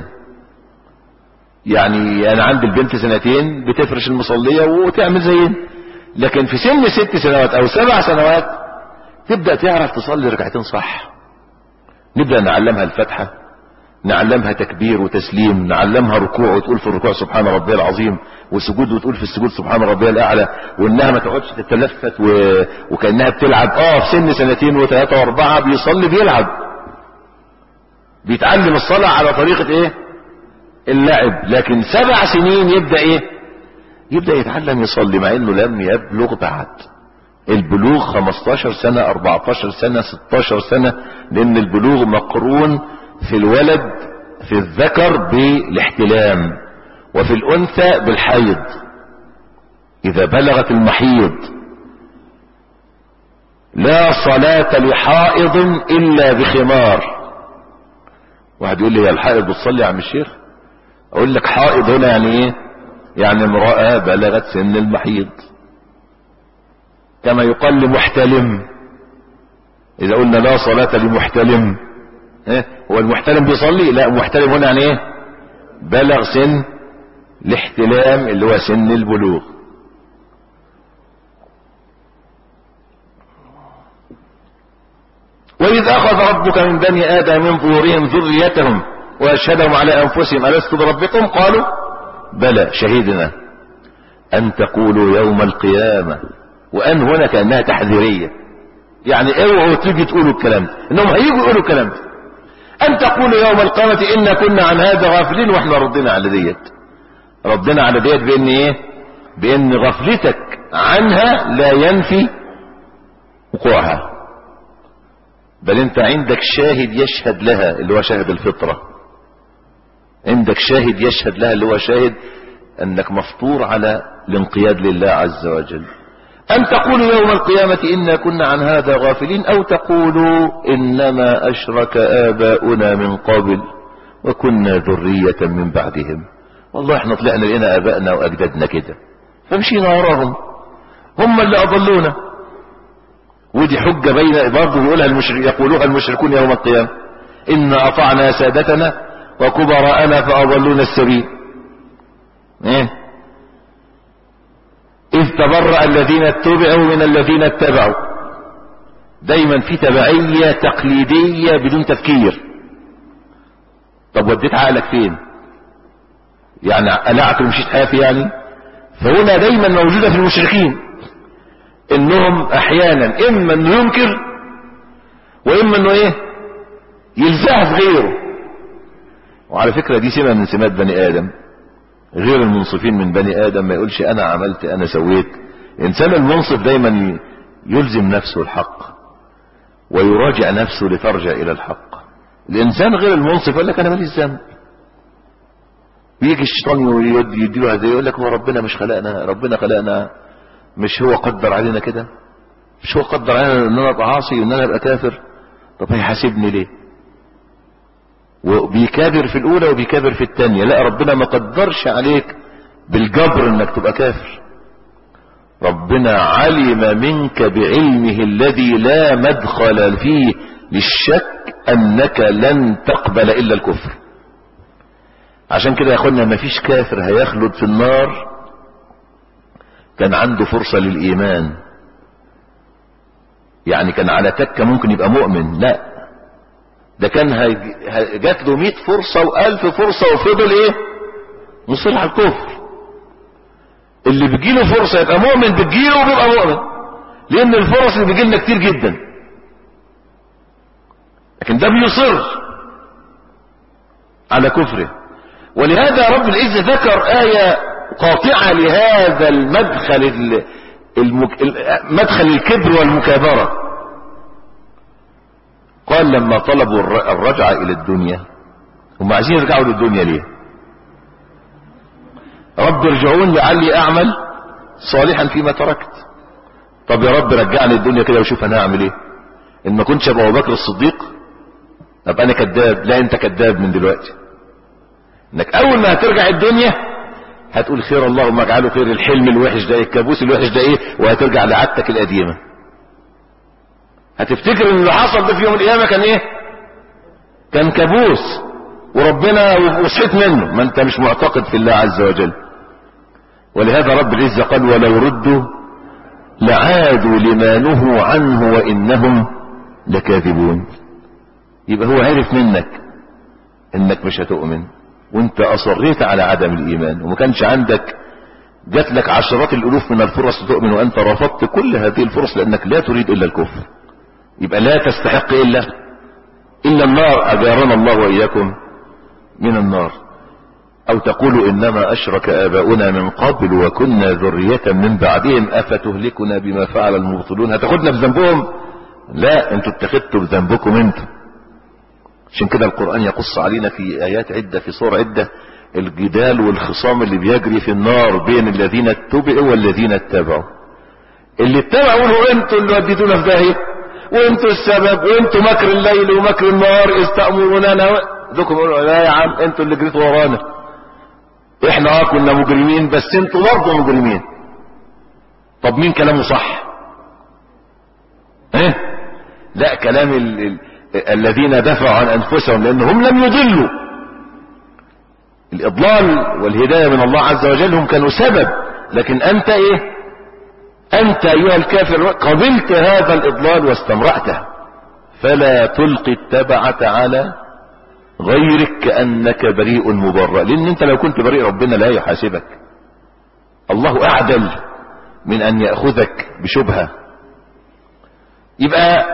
يعني انا عندي البنت سنتين بتفرش المصلية وتعمل زينا لكن في سن ست سنوات او سبع سنوات تبدأ تعرف تصلي ركعتين صح نبدأ نعلمها الفتحة نعلمها تكبير وتسليم نعلمها ركوع وتقول في الركوع سبحان ربي العظيم وسجود وتقول في السجود سبحان ربي الاعلى وانها ما تقعدش تتلفت و... وكانها بتلعب اه في سن سنتين وثلاثة واربعة بيصلي بيلعب بيتعلم الصلاة على طريقة ايه اللعب لكن سبع سنين يبدأ ايه يبدأ يتعلم يصلي مع انه لم يبلغ بعد البلوغ 15 سنة 14 سنة 16 سنة لان البلوغ مقرون في الولد في الذكر بالاحتلام وفي الانثى بالحيض اذا بلغت المحيض لا صلاة لحائض الا بخمار واحد يقول لي يا الحائض بتصلي يا عم الشيخ اقول لك حائض هنا يعني ايه يعني امرأة بلغت سن المحيض كما يقال لمحتلم اذا قلنا لا صلاة لمحتلم إيه؟ هو المحتلم بيصلي لا محتلم هنا يعني ايه بلغ سن الاحتلام اللي هو سن البلوغ وإذ أخذ ربك من بني آدم من ظهورهم ذريتهم وأشهدهم على أنفسهم ألست بربكم قالوا بلى شهدنا أن تقولوا يوم القيامة وأن هنا كأنها تحذيرية يعني اوعوا تيجي تقولوا الكلام ده انهم هيجوا يقولوا الكلام ده ان تقولوا يوم القيامة انا كنا عن هذا غافلين واحنا ردنا على ديت ردنا على ديت بان ايه بان غفلتك عنها لا ينفي وقوعها بل انت عندك شاهد يشهد لها اللي هو شاهد الفطرة عندك شاهد يشهد لها اللي هو شاهد انك مفطور على الانقياد لله عز وجل أن تقولوا يوم القيامة إنا كنا عن هذا غافلين أو تقولوا إنما أشرك آباؤنا من قبل وكنا ذرية من بعدهم والله احنا طلعنا لقينا آبائنا وأجدادنا كده فمشينا وراهم هم اللي أضلونا ودي حجة بين برضه يقولها المشرك يقولوها المشركون يوم القيامة إن أطعنا سادتنا وكبراءنا فأضلونا السبيل ايه إذ تبرأ الذين اتبعوا من الذين اتبعوا دايما في تبعية تقليدية بدون تفكير طب وديت عقلك فين يعني قلعت ومشيت حافي يعني فهنا دايما موجودة في المشركين انهم احيانا اما انه ينكر واما انه ايه يلزهف غيره وعلى فكرة دي سمة من سمات بني ادم غير المنصفين من بني ادم ما يقولش انا عملت انا سويت الانسان المنصف دايما يلزم نفسه الحق ويراجع نفسه لترجع الى الحق الانسان غير المنصف يقول لك انا ماليش ذنب ويجي الشيطان يديله هذا يقول لك هو ربنا مش خلقنا ربنا خلقنا مش هو قدر علينا كده مش هو قدر علينا ان انا ابقى عاصي وان انا ابقى كافر طب هيحاسبني ليه وبيكابر في الاولى وبيكابر في الثانية لا ربنا ما قدرش عليك بالجبر انك تبقى كافر ربنا علم منك بعلمه الذي لا مدخل فيه للشك انك لن تقبل الا الكفر عشان كده يا اخوانا ما فيش كافر هيخلد في النار كان عنده فرصة للايمان يعني كان على تكة ممكن يبقى مؤمن لا ده كان جات له 100 فرصة و1000 فرصة وفضل ايه مصر على الكفر اللي بيجيله فرصة يبقى مؤمن بتجيله وبيبقى مؤمن لان الفرص اللي بيجي لنا كتير جدا لكن ده بيصر على كفره ولهذا رب العزة ذكر آية قاطعة لهذا المدخل المك... مدخل الكبر والمكابرة قال لما طلبوا الرجعة الى الدنيا هم عايزين يرجعوا للدنيا ليه رب ارجعون لعلي اعمل صالحا فيما تركت طب يا رب رجعني الدنيا كده وشوف انا هعمل ايه ان ما كنتش ابقى ابو بكر الصديق ابقى انا كذاب لا انت كذاب من دلوقتي انك اول ما هترجع الدنيا هتقول خير اللهم اجعله خير الحلم الوحش ده الكابوس الوحش ده ايه وهترجع لعادتك القديمه هتفتكر ان اللي حصل ده في يوم القيامه كان ايه كان كابوس وربنا وصحيت منه ما انت مش معتقد في الله عز وجل ولهذا رب العزة قال ولو ردوا لعادوا لما نهوا عنه وانهم لكاذبون يبقى هو عرف منك انك مش هتؤمن وانت اصريت على عدم الايمان وما كانش عندك جات لك عشرات الالوف من الفرص تؤمن وانت رفضت كل هذه الفرص لانك لا تريد الا الكفر يبقى لا تستحق الا الا النار اجارنا الله واياكم من النار او تقولوا انما اشرك اباؤنا من قبل وكنا ذرية من بعدهم افتهلكنا بما فعل المبطلون هتاخدنا بذنبهم لا انتوا اتخذتوا بذنبكم انتوا عشان كده القرآن يقص علينا في ايات عدة في صور عدة الجدال والخصام اللي بيجري في النار بين الذين اتبعوا والذين اتبعوا اللي اتبعوا له انتوا اللي وديتونا في داهيه وانتوا السبب وانتوا مكر الليل ومكر النهار اذ تأمروننا ذوكم يقولوا لا يا عم انتوا اللي جريتوا ورانا احنا اه كنا مجرمين بس انتوا برضه مجرمين طب مين كلامه صح ايه لا كلام ال... ال... الذين دفعوا عن انفسهم لانهم لم يضلوا الاضلال والهداية من الله عز وجل هم كانوا سبب لكن انت ايه انت ايها الكافر قبلت هذا الاضلال واستمرأته فلا تلقي التبعة على غيرك كأنك بريء مبرأ لان انت لو كنت بريء ربنا لا يحاسبك الله اعدل من ان يأخذك بشبهة يبقى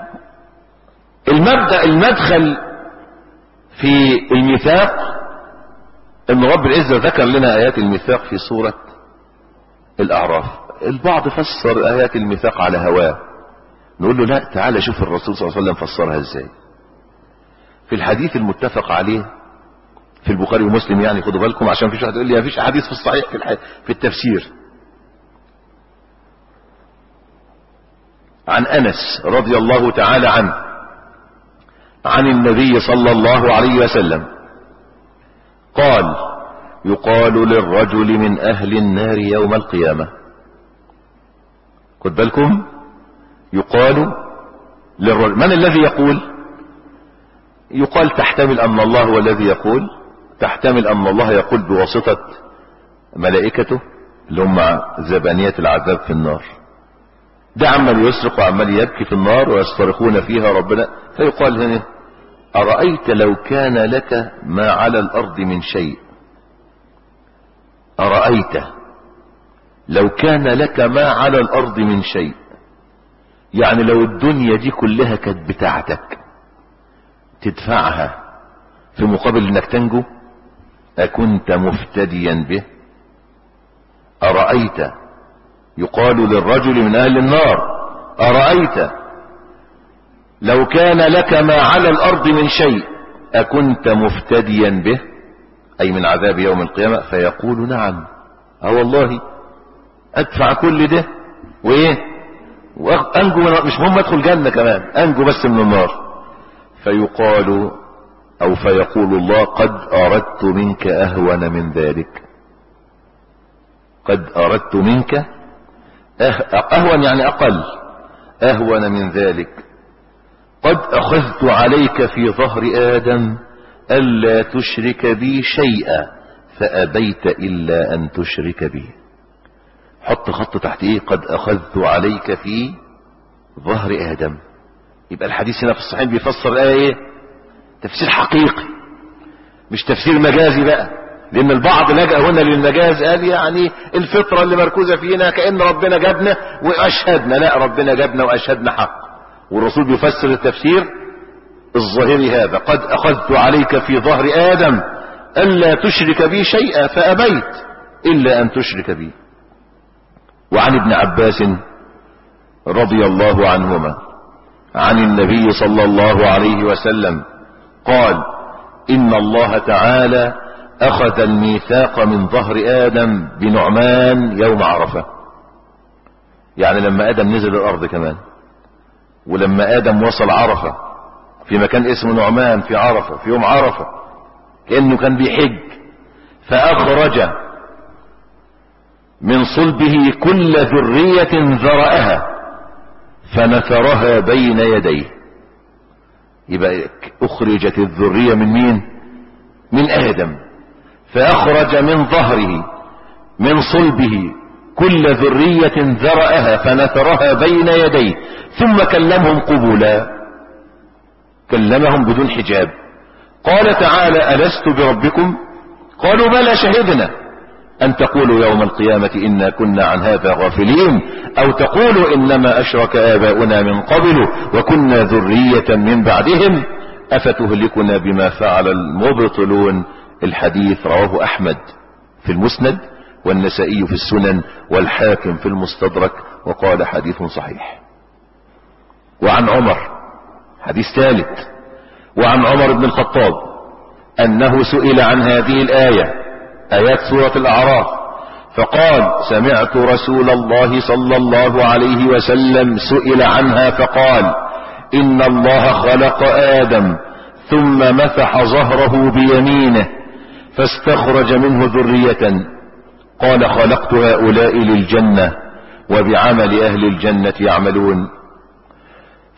المبدأ المدخل في الميثاق ان رب العزة ذكر لنا ايات الميثاق في سورة الاعراف البعض فسر ايات الميثاق على هواه نقول له لا تعالى شوف الرسول صلى الله عليه وسلم فسرها ازاي في الحديث المتفق عليه في البخاري ومسلم يعني خدوا بالكم عشان فيش واحد يقول لي مفيش احاديث في الصحيح في, الح... في التفسير عن انس رضي الله تعالى عنه عن النبي صلى الله عليه وسلم قال يقال للرجل من اهل النار يوم القيامة خد بالكم يقال للرجل من الذي يقول يقال تحتمل ان الله هو الذي يقول تحتمل ان الله يقول بواسطة ملائكته اللي هم زبانية العذاب في النار ده عمال يسرق وعمال يبكي في النار ويصطرخون فيها ربنا فيقال هنا أرأيت لو كان لك ما على الأرض من شيء أرأيت لو كان لك ما على الأرض من شيء يعني لو الدنيا دي كلها كانت بتاعتك تدفعها في مقابل انك تنجو أكنت مفتديا به أرأيت يقال للرجل من أهل النار أرأيت لو كان لك ما على الأرض من شيء أكنت مفتديا به أي من عذاب يوم القيامة فيقول نعم اه والله أدفع كل ده وإيه وأنجو من مش مهم أدخل جنة كمان أنجو بس من النار فيقال أو فيقول الله قد أردت منك أهون من ذلك قد أردت منك أهون يعني أقل أهون من ذلك قد أخذت عليك في ظهر آدم ألا تشرك بي شيئا فأبيت إلا أن تشرك بي حط خط تحت إيه قد أخذت عليك في ظهر آدم يبقى الحديث هنا في الصحيح بيفسر الآية إيه تفسير حقيقي مش تفسير مجازي بقى لان البعض لجأ هنا للمجاز قال يعني الفطرة اللي مركوزة فينا كأن ربنا جابنا واشهدنا لا ربنا جابنا واشهدنا حق والرسول بيفسر التفسير الظاهري هذا قد اخذت عليك في ظهر ادم الا تشرك بي شيئا فابيت الا ان تشرك بي وعن ابن عباس رضي الله عنهما عن النبي صلى الله عليه وسلم قال ان الله تعالى اخذ الميثاق من ظهر ادم بنعمان يوم عرفة يعني لما ادم نزل الارض كمان ولما ادم وصل عرفة في مكان اسمه نعمان في عرفة في يوم عرفة كأنه كان بيحج فاخرج من صلبه كل ذرية ذرأها فنثرها بين يديه يبقى اخرجت الذرية من مين من ادم فاخرج من ظهره من صلبه كل ذرية ذرأها فنثرها بين يديه ثم كلمهم قبولا كلمهم بدون حجاب قال تعالى ألست بربكم قالوا بلى شهدنا أن تقولوا يوم القيامة إنا كنا عن هذا غافلين أو تقولوا إنما أشرك آباؤنا من قبل وكنا ذرية من بعدهم أفتهلكنا بما فعل المبطلون الحديث رواه أحمد في المسند والنسائي في السنن والحاكم في المستدرك وقال حديث صحيح وعن عمر حديث ثالث وعن عمر بن الخطاب أنه سئل عن هذه الآية آيات سورة الأعراف فقال سمعت رسول الله صلى الله عليه وسلم سئل عنها فقال إن الله خلق آدم ثم مسح ظهره بيمينه فاستخرج منه ذرية قال خلقت هؤلاء للجنة وبعمل أهل الجنة يعملون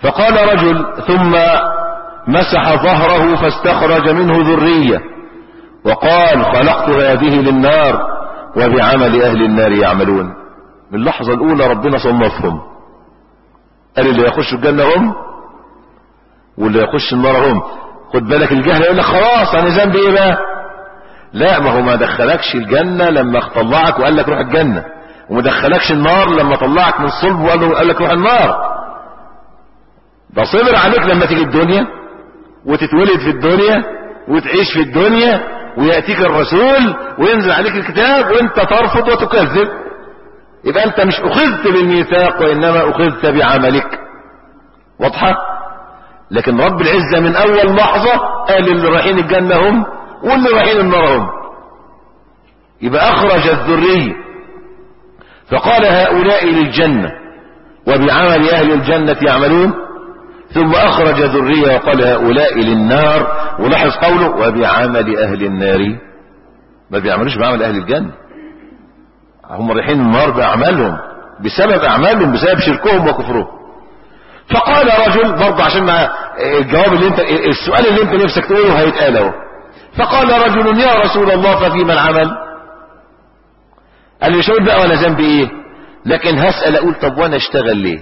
فقال رجل ثم مسح ظهره فاستخرج منه ذرية وقال خلقت هذه للنار وبعمل أهل النار يعملون من اللحظة الأولى ربنا صنفهم قال اللي يخش الجنة هم واللي يخش النار هم خد بالك الجهل يقول لك خلاص انا ذنبي ايه بقى لا ما هو ما دخلكش الجنة لما طلعك وقال لك روح الجنة وما دخلكش النار لما طلعك من الصلب وقال لك روح النار ده صبر عليك لما تيجي الدنيا وتتولد في الدنيا وتعيش في الدنيا ويأتيك الرسول وينزل عليك الكتاب وانت ترفض وتكذب يبقى انت مش اخذت بالميثاق وانما اخذت بعملك واضحة لكن رب العزة من اول لحظة قال اللي رايحين الجنة هم واللي رايحين النار هم يبقى اخرج الذرية فقال هؤلاء للجنة وبعمل اهل الجنة يعملون ثم اخرج ذرية وقال هؤلاء للنار ولاحظ قوله وبعمل اهل النار ما بيعملوش بعمل اهل الجنة هم رايحين النار باعمالهم بسبب اعمالهم بسبب شركهم وكفرهم فقال رجل برضه عشان مع الجواب اللي انت السؤال اللي انت نفسك تقوله هيتقال اهو فقال رجل يا رسول الله ففيما العمل قال لي مش هقول بقى وانا ذنبي ايه لكن هسأل اقول طب وانا اشتغل ليه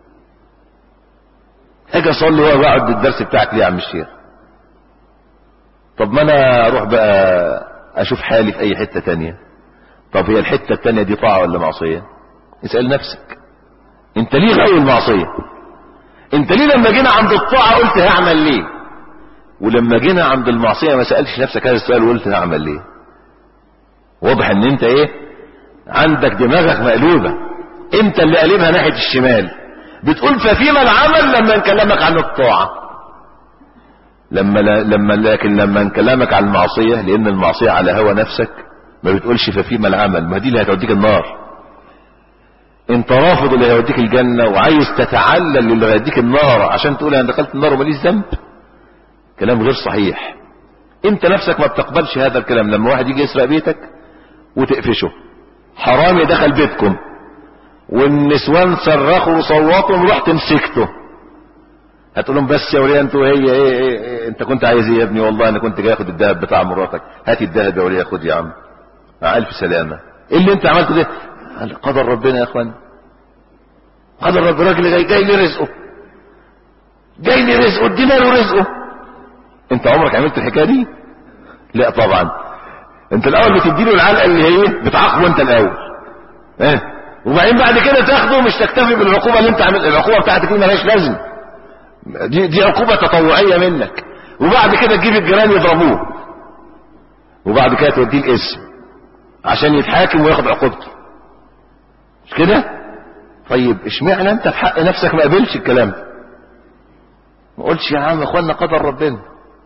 اجي اصلي واقعد بالدرس بتاعك ليه يا عم الشيخ طب ما انا اروح بقى اشوف حالي في اي حتة تانية طب هي الحتة التانية دي طاعة ولا معصية اسأل نفسك انت ليه غاوي المعصية انت ليه لما جينا عند الطاعة قلت هعمل ليه ولما جينا عند المعصية ما سألتش نفسك هذا السؤال وقلت هعمل ليه واضح ان انت ايه عندك دماغك مقلوبة انت اللي قلبها ناحية الشمال بتقول ففيما العمل لما نكلمك عن الطاعة لما لما لكن لما نكلمك عن المعصية لان المعصية على هوى نفسك ما بتقولش ففيما العمل ما دي اللي هتوديك النار انت رافض اللي هيوديك الجنة وعايز تتعلل اللي هيوديك النار عشان تقول انا دخلت النار وماليش ذنب كلام غير صحيح انت نفسك ما بتقبلش هذا الكلام لما واحد يجي يسرق بيتك وتقفشه حرامي دخل بيتكم والنسوان صرخوا وصوتوا ورحت مسكته هتقول لهم بس يا وليه انتوا هي ايه, ايه, ايه انت كنت عايز ايه يا ابني والله انا كنت جاي اخد الذهب بتاع مراتك هات الذهب يا وليه خد يا عم مع الف سلامه ايه اللي انت عملته ده قال قدر ربنا يا اخوان قدر ربنا الراجل جاي جاي لي رزقه جاي لي رزقه ادينا له رزقه انت عمرك عملت الحكايه دي لا طبعا انت الاول بتديله العلقه اللي هي بتعاقبه انت الاول اه وبعدين بعد كده تاخده مش تكتفي بالعقوبه اللي انت عملت العقوبه بتاعتك دي مالهاش لازم دي دي عقوبه تطوعيه منك وبعد كده تجيب الجيران يضربوه وبعد كده توديه الاسم عشان يتحاكم وياخد عقوبته مش كده طيب اشمعنى انت في حق نفسك ما قبلش الكلام ده ما قلتش يا عم اخوانا قدر ربنا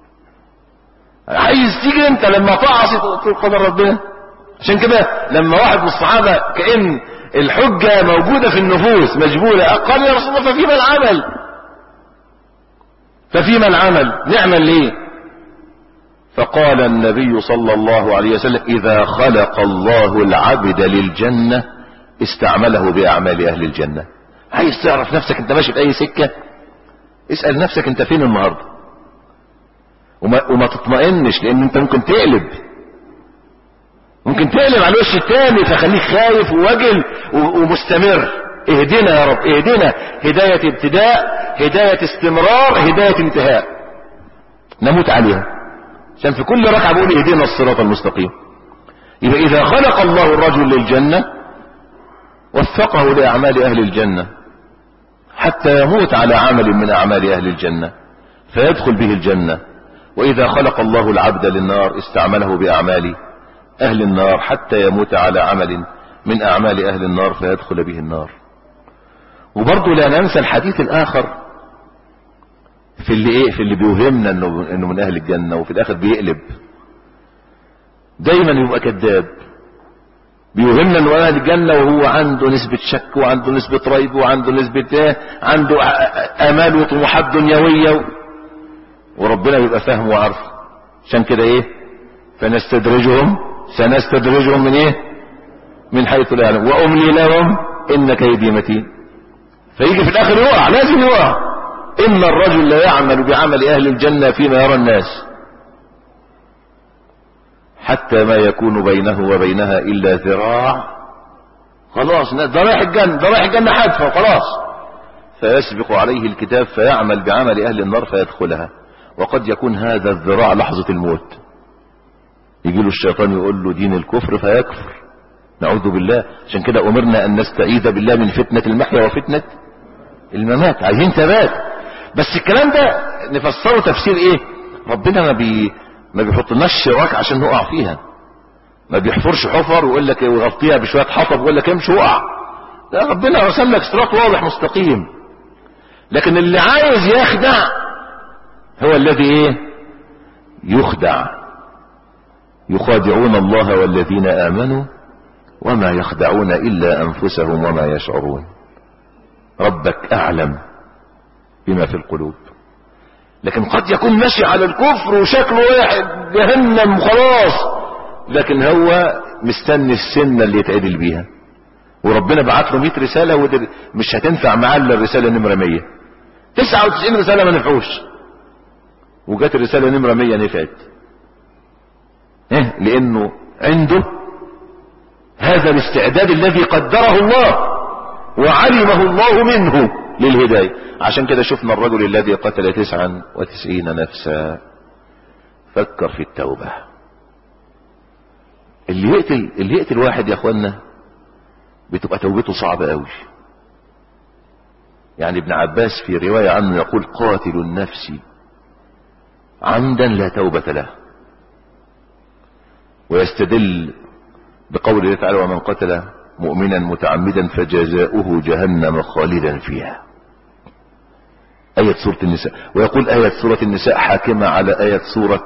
عايز تيجي انت لما تعصي تقول قدر ربنا عشان كده لما واحد من الصحابة كأن الحجة موجودة في النفوس مجبولة قال يا رسول الله ففيما العمل ففيما العمل نعمل ليه فقال النبي صلى الله عليه وسلم إذا خلق الله العبد للجنة استعمله بأعمال أهل الجنة عايز تعرف نفسك انت ماشي في أي سكة اسأل نفسك انت فين النهاردة وما, وما تطمئنش لان انت ممكن تقلب ممكن تقلب على الوش التاني فخليك خايف ووجل ومستمر اهدنا يا رب اهدنا هداية ابتداء هداية استمرار هداية انتهاء نموت عليها عشان في كل ركعة بقول اهدنا الصراط المستقيم يبقى اذا خلق الله الرجل للجنة وفقه لأعمال أهل الجنة حتى يموت على عمل من أعمال أهل الجنة فيدخل به الجنة وإذا خلق الله العبد للنار استعمله بأعمال أهل النار حتى يموت على عمل من أعمال أهل النار فيدخل به النار وبرضه لا ننسى الحديث الآخر في اللي إيه في اللي بيوهمنا إنه, إنه من أهل الجنة وفي الآخر بيقلب دايما يبقى كذاب بيوهمنا انه اهل الجنة وهو عنده نسبة شك وعنده نسبة ريب وعنده نسبة ايه عنده امال وطموحات دنيوية وربنا يبقى فاهم وعارف عشان كده ايه فنستدرجهم سنستدرجهم من ايه من حيث لا يعلم واملي لهم ان كيدي متين فيجي في الاخر يقع لازم يقع إن الرجل لا يعمل بعمل أهل الجنة فيما يرى الناس حتى ما يكون بينه وبينها إلا ذراع خلاص ده رايح الجنة ده رايح الجنة حادفة وخلاص فيسبق عليه الكتاب فيعمل بعمل أهل النار فيدخلها وقد يكون هذا الذراع لحظة الموت يجي له الشيطان يقول له دين الكفر فيكفر نعوذ بالله عشان كده أمرنا أن نستعيذ بالله من فتنة المحيا وفتنة الممات عايزين ثبات بس الكلام ده نفسره تفسير ايه ربنا ما بي ما بيحطلناش شراك عشان نقع فيها ما بيحفرش حفر ويقول لك ويغطيها بشويه حطب ويقول لك امشي وقع لا ربنا رسم لك صراط واضح مستقيم لكن اللي عايز يخدع هو الذي ايه يخدع يخادعون الله والذين امنوا وما يخدعون الا انفسهم وما يشعرون ربك اعلم بما في القلوب لكن قد يكون ماشي على الكفر وشكله واحد جهنم خلاص لكن هو مستني السنة اللي يتعدل بيها وربنا بعت له 100 رسالة ودر مش هتنفع معاه الا الرسالة نمرة 100 99 رسالة ما نفعوش وجات الرسالة نمرة 100 نفعت ايه لانه عنده هذا الاستعداد الذي قدره الله وعلمه الله منه للهداية عشان كده شفنا الرجل الذي قتل تسعا وتسعين نفسا فكر في التوبة اللي يقتل اللي يقتل واحد يا اخوانا بتبقى توبته صعبة قوي يعني ابن عباس في رواية عنه يقول قاتل النفس عمدا لا توبة له ويستدل بقول الله تعالى ومن قتل مؤمنا متعمدا فجزاؤه جهنم خالدا فيها آية سورة النساء ويقول آية سورة النساء حاكمة على آية سورة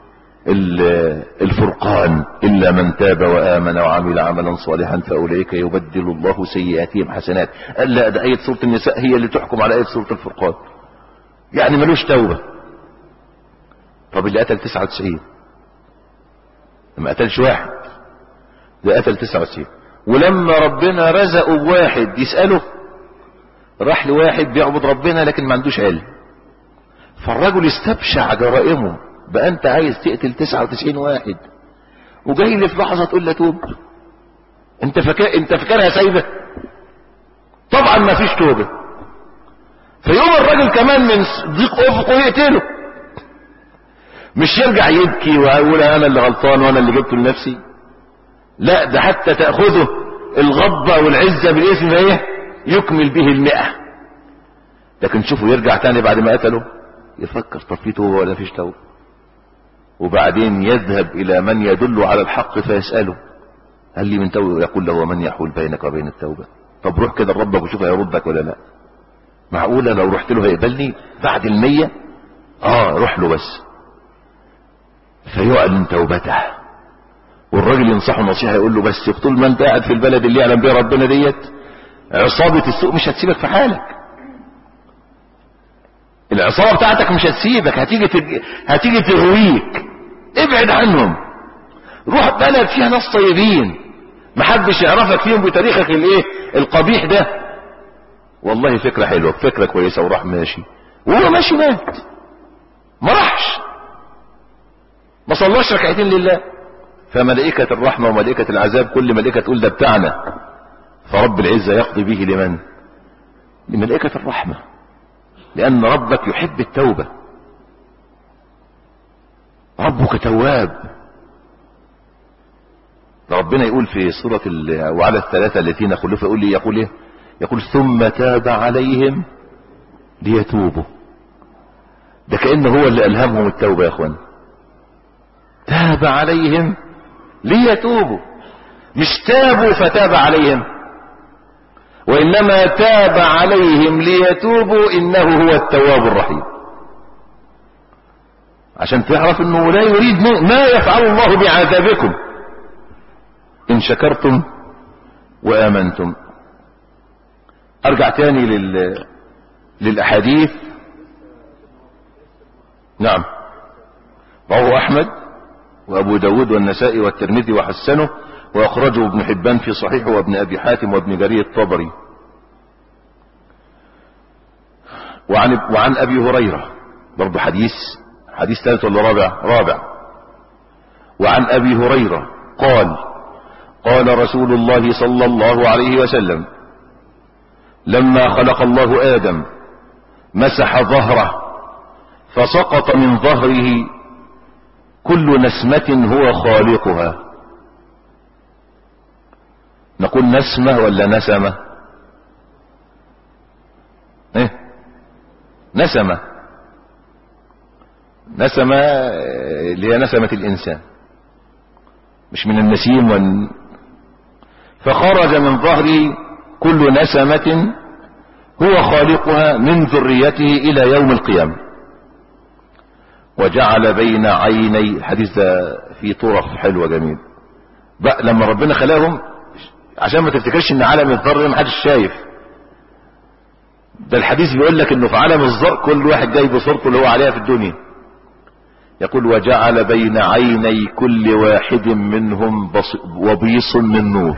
الفرقان إلا من تاب وآمن وعمل عملا صالحا فأولئك يبدل الله سيئاتهم حسنات قال لا ده آية سورة النساء هي اللي تحكم على آية سورة الفرقان يعني ملوش توبة طب اللي قتل 99 ما قتلش واحد ده قتل 99 ولما ربنا رزقه بواحد يسأله راح لواحد بيعبد ربنا لكن ما عندوش علم فالرجل استبشع جرائمه بقى انت عايز تقتل 99 واحد وجاي لي في لحظه تقول له توب انت فاكر انت فاكرها سايبه طبعا ما فيش توبه فيوم الراجل كمان من ضيق افقه يقتله مش يرجع يبكي ويقول انا اللي غلطان وانا اللي جبته لنفسي لا ده حتى تاخذه الغضبه والعزه بالاثم ايه يكمل به المئة لكن شوفوا يرجع تاني بعد ما قتله يفكر طب في توبة ولا فيش توبة وبعدين يذهب الى من يدل على الحق فيسأله هل لي من توبة يقول له ومن يحول بينك وبين التوبة طب روح كده لربك وشوف هيردك ولا لا معقولة لو رحت له هيقبلني بعد المية اه روح له بس فيعلن توبته والراجل ينصحه نصيحة يقول له بس طول ما انت قاعد في البلد اللي يعلم بها ربنا ديت عصابة السوق مش هتسيبك في حالك العصابة بتاعتك مش هتسيبك هتيجي تج... هتيجي تغويك ابعد عنهم روح بلد فيها ناس طيبين محدش يعرفك فيهم بتاريخك الايه القبيح ده والله فكرة حلوة فكرة كويسة وراح ماشي وهو ماشي مات ما راحش ما صلاش ركعتين لله فملائكة الرحمة وملائكة العذاب كل ملائكة تقول ده بتاعنا فرب العزة يقضي به لمن لملائكة الرحمة لأن ربك يحب التوبة ربك تواب ربنا يقول في سورة وعلى الثلاثة الذين خلفوا يقول لي يقول ايه يقول ثم تاب عليهم ليتوبوا ده كأنه هو اللي ألهمهم التوبة يا اخوان تاب عليهم ليتوبوا مش تابوا فتاب عليهم وإنما تاب عليهم ليتوبوا إنه هو التواب الرحيم عشان تعرف أنه لا يريد ما يفعل الله بعذابكم إن شكرتم وآمنتم أرجع تاني لل... للأحاديث نعم رواه أحمد وأبو داود والنسائي والترمذي وحسنه وأخرجه ابن حبان في صحيحه وابن أبي حاتم وابن جرير الطبري وعن, وعن أبي هريرة برضو حديث حديث ثالث ولا رابع رابع وعن أبي هريرة قال قال رسول الله صلى الله عليه وسلم لما خلق الله آدم مسح ظهره فسقط من ظهره كل نسمة هو خالقها نقول نسمة ولا نسمة ايه نسمة نسمة اللي هي نسمة الإنسان مش من النسيم وال... فخرج من ظهره كل نسمة هو خالقها من ذريته إلى يوم القيامة وجعل بين عيني الحديث ده فيه طرف حلوة جميل بقى لما ربنا خلاهم عشان ما تفتكرش ان عالم الذر ما حدش شايف ده الحديث بيقول لك انه في عالم الذر كل واحد جاي بصورته اللي هو عليها في الدنيا يقول وجعل بين عيني كل واحد منهم وبيص من نور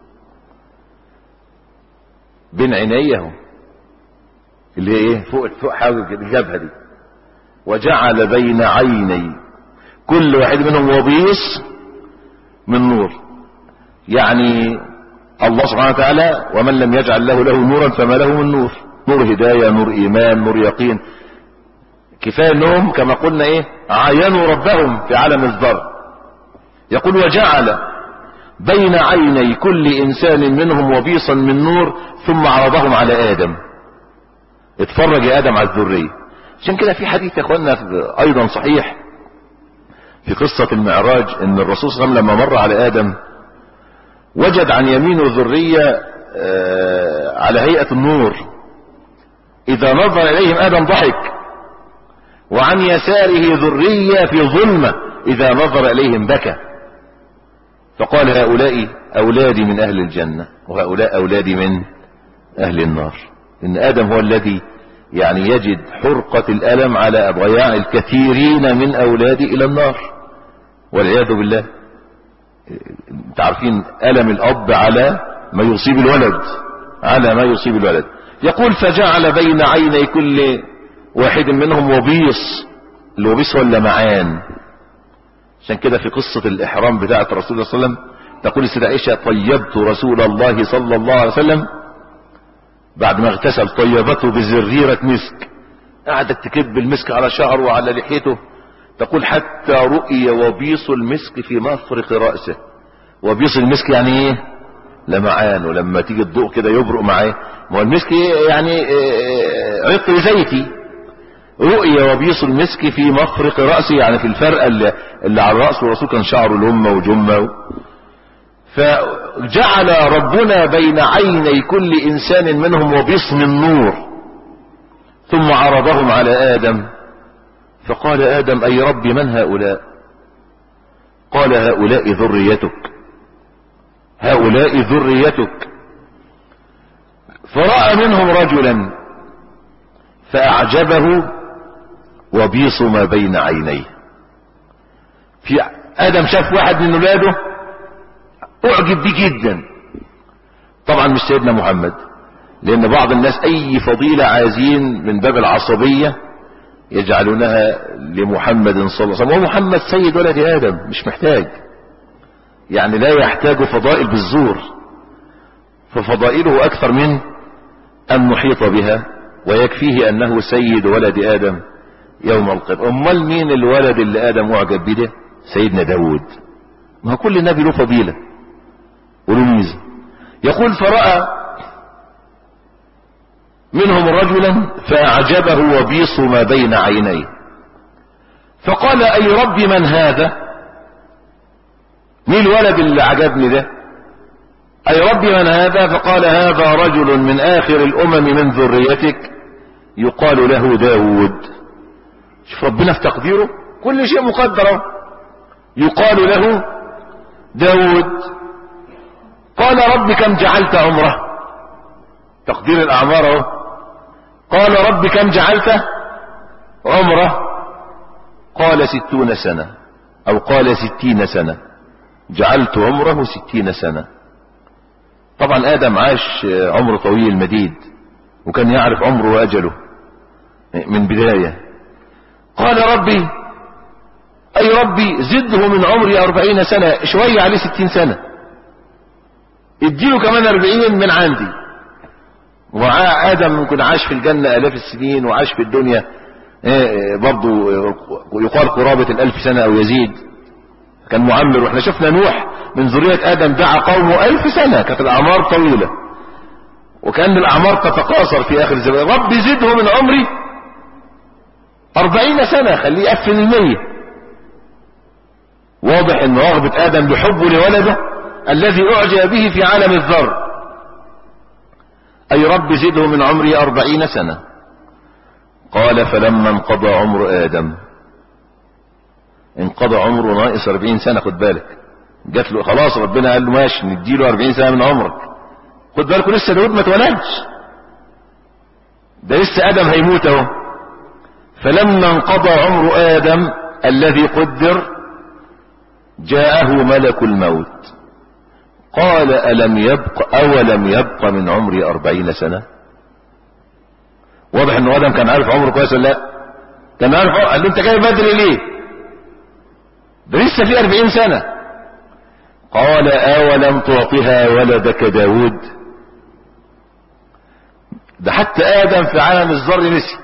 بين عينيه اللي هي ايه فوق فوق حاجه الجبهه دي وجعل بين عيني كل واحد منهم وبيص من نور يعني الله سبحانه وتعالى ومن لم يجعل له له نورا فما له من نور نور هداية نور ايمان نور يقين كفاية انهم كما قلنا ايه عاينوا ربهم في عالم الذر يقول وجعل بين عيني كل انسان منهم وبيصا من نور ثم عرضهم على ادم اتفرج يا ادم على الذريه عشان كده في حديث يا اخوانا ايضا صحيح في قصة المعراج ان الرسول صلى الله عليه وسلم لما مر على ادم وجد عن يمينه ذرية على هيئة النور اذا نظر اليهم ادم ضحك وعن يساره ذرية في ظلمة اذا نظر اليهم بكى فقال هؤلاء اولادي من اهل الجنة وهؤلاء اولادي من اهل النار ان ادم هو الذي يعني يجد حرقة الألم على أبغياء الكثيرين من أولادي إلى النار والعياذ بالله تعرفين ألم الأب على ما يصيب الولد على ما يصيب الولد يقول فجعل بين عيني كل واحد منهم وبيص الوبيص هو اللمعان عشان كده في قصة الإحرام بتاعة رسول الله صلى الله عليه وسلم تقول السيدة عائشة طيبت رسول الله صلى الله عليه وسلم بعد ما اغتسل طيبته بزريرة مسك قعدت تكب المسك على شعره وعلى لحيته تقول حتى رؤي وبيص المسك في مفرق رأسه وبيص المسك يعني ايه لمعان ولما تيجي الضوء كده يبرق معاه ما هو المسك يعني عطر زيتي رؤي وبيص المسك في مفرق رأسه يعني في الفرقة اللي, اللي على الرأس والرسول كان شعره لمة وجمة فجعل ربنا بين عيني كل انسان منهم وبصم النور ثم عرضهم على ادم فقال ادم اي رب من هؤلاء قال هؤلاء ذريتك هؤلاء ذريتك فرأى منهم رجلا فأعجبه وبيص ما بين عينيه في آدم شاف واحد من ولاده اعجب بيه جدا طبعا مش سيدنا محمد لان بعض الناس اي فضيلة عايزين من باب العصبية يجعلونها لمحمد صلى الله عليه وسلم ومحمد سيد ولد ادم مش محتاج يعني لا يحتاج فضائل بالزور ففضائله اكثر من ان نحيط بها ويكفيه انه سيد ولد ادم يوم القيامة امال مين الولد اللي ادم اعجب به ده سيدنا داود ما هو كل نبي له فضيله وله ميزه يقول فرأى منهم رجلا فأعجبه وبيص ما بين عينيه فقال أي رب من هذا مين الولد اللي عجبني ده أي رب من هذا فقال هذا رجل من آخر الأمم من ذريتك يقال له داود شوف ربنا في تقديره كل شيء مقدر يقال له داود قال رب كم جعلت عمره تقدير الاعمار اهو قال رب كم جعلت عمره قال ستون سنة او قال ستين سنة جعلت عمره ستين سنة طبعا ادم عاش عمر طويل مديد وكان يعرف عمره واجله من بداية قال ربي أي ربي زده من عمري أربعين سنة شوية عليه ستين سنة اديله كمان أربعين من عندي وآدم ممكن عاش في الجنة آلاف السنين وعاش في الدنيا برضو يقال قرابة الألف سنة أو يزيد كان معمر واحنا شفنا نوح من ذرية آدم دعا قومه ألف سنة كانت الأعمار طويلة وكأن الأعمار تتقاصر في آخر الزمان ربي زده من عمري أربعين سنة خليه يقفل المية واضح ان رغبة آدم بحبه لولده الذي أعجب به في عالم الذر أي رب زده من عمري أربعين سنة قال فلما انقضى عمر آدم انقضى عمره ناقص أربعين سنة خد بالك جات له خلاص ربنا قال له ماشي نديله أربعين سنة من عمرك خد بالكم لسه داود ما اتولدش ده لسه آدم هيموت اهو فلما انقضى عمر آدم الذي قدر جاءه ملك الموت قال ألم يبق أولم يبق من عمري أربعين سنة واضح ان آدم كان عارف عمره كويس ولا لا كان عارف قال له انت جاي بدري ليه ده لسه في أربعين سنة قال أولم تعطها ولدك داود ده حتى آدم في عالم الذر نسي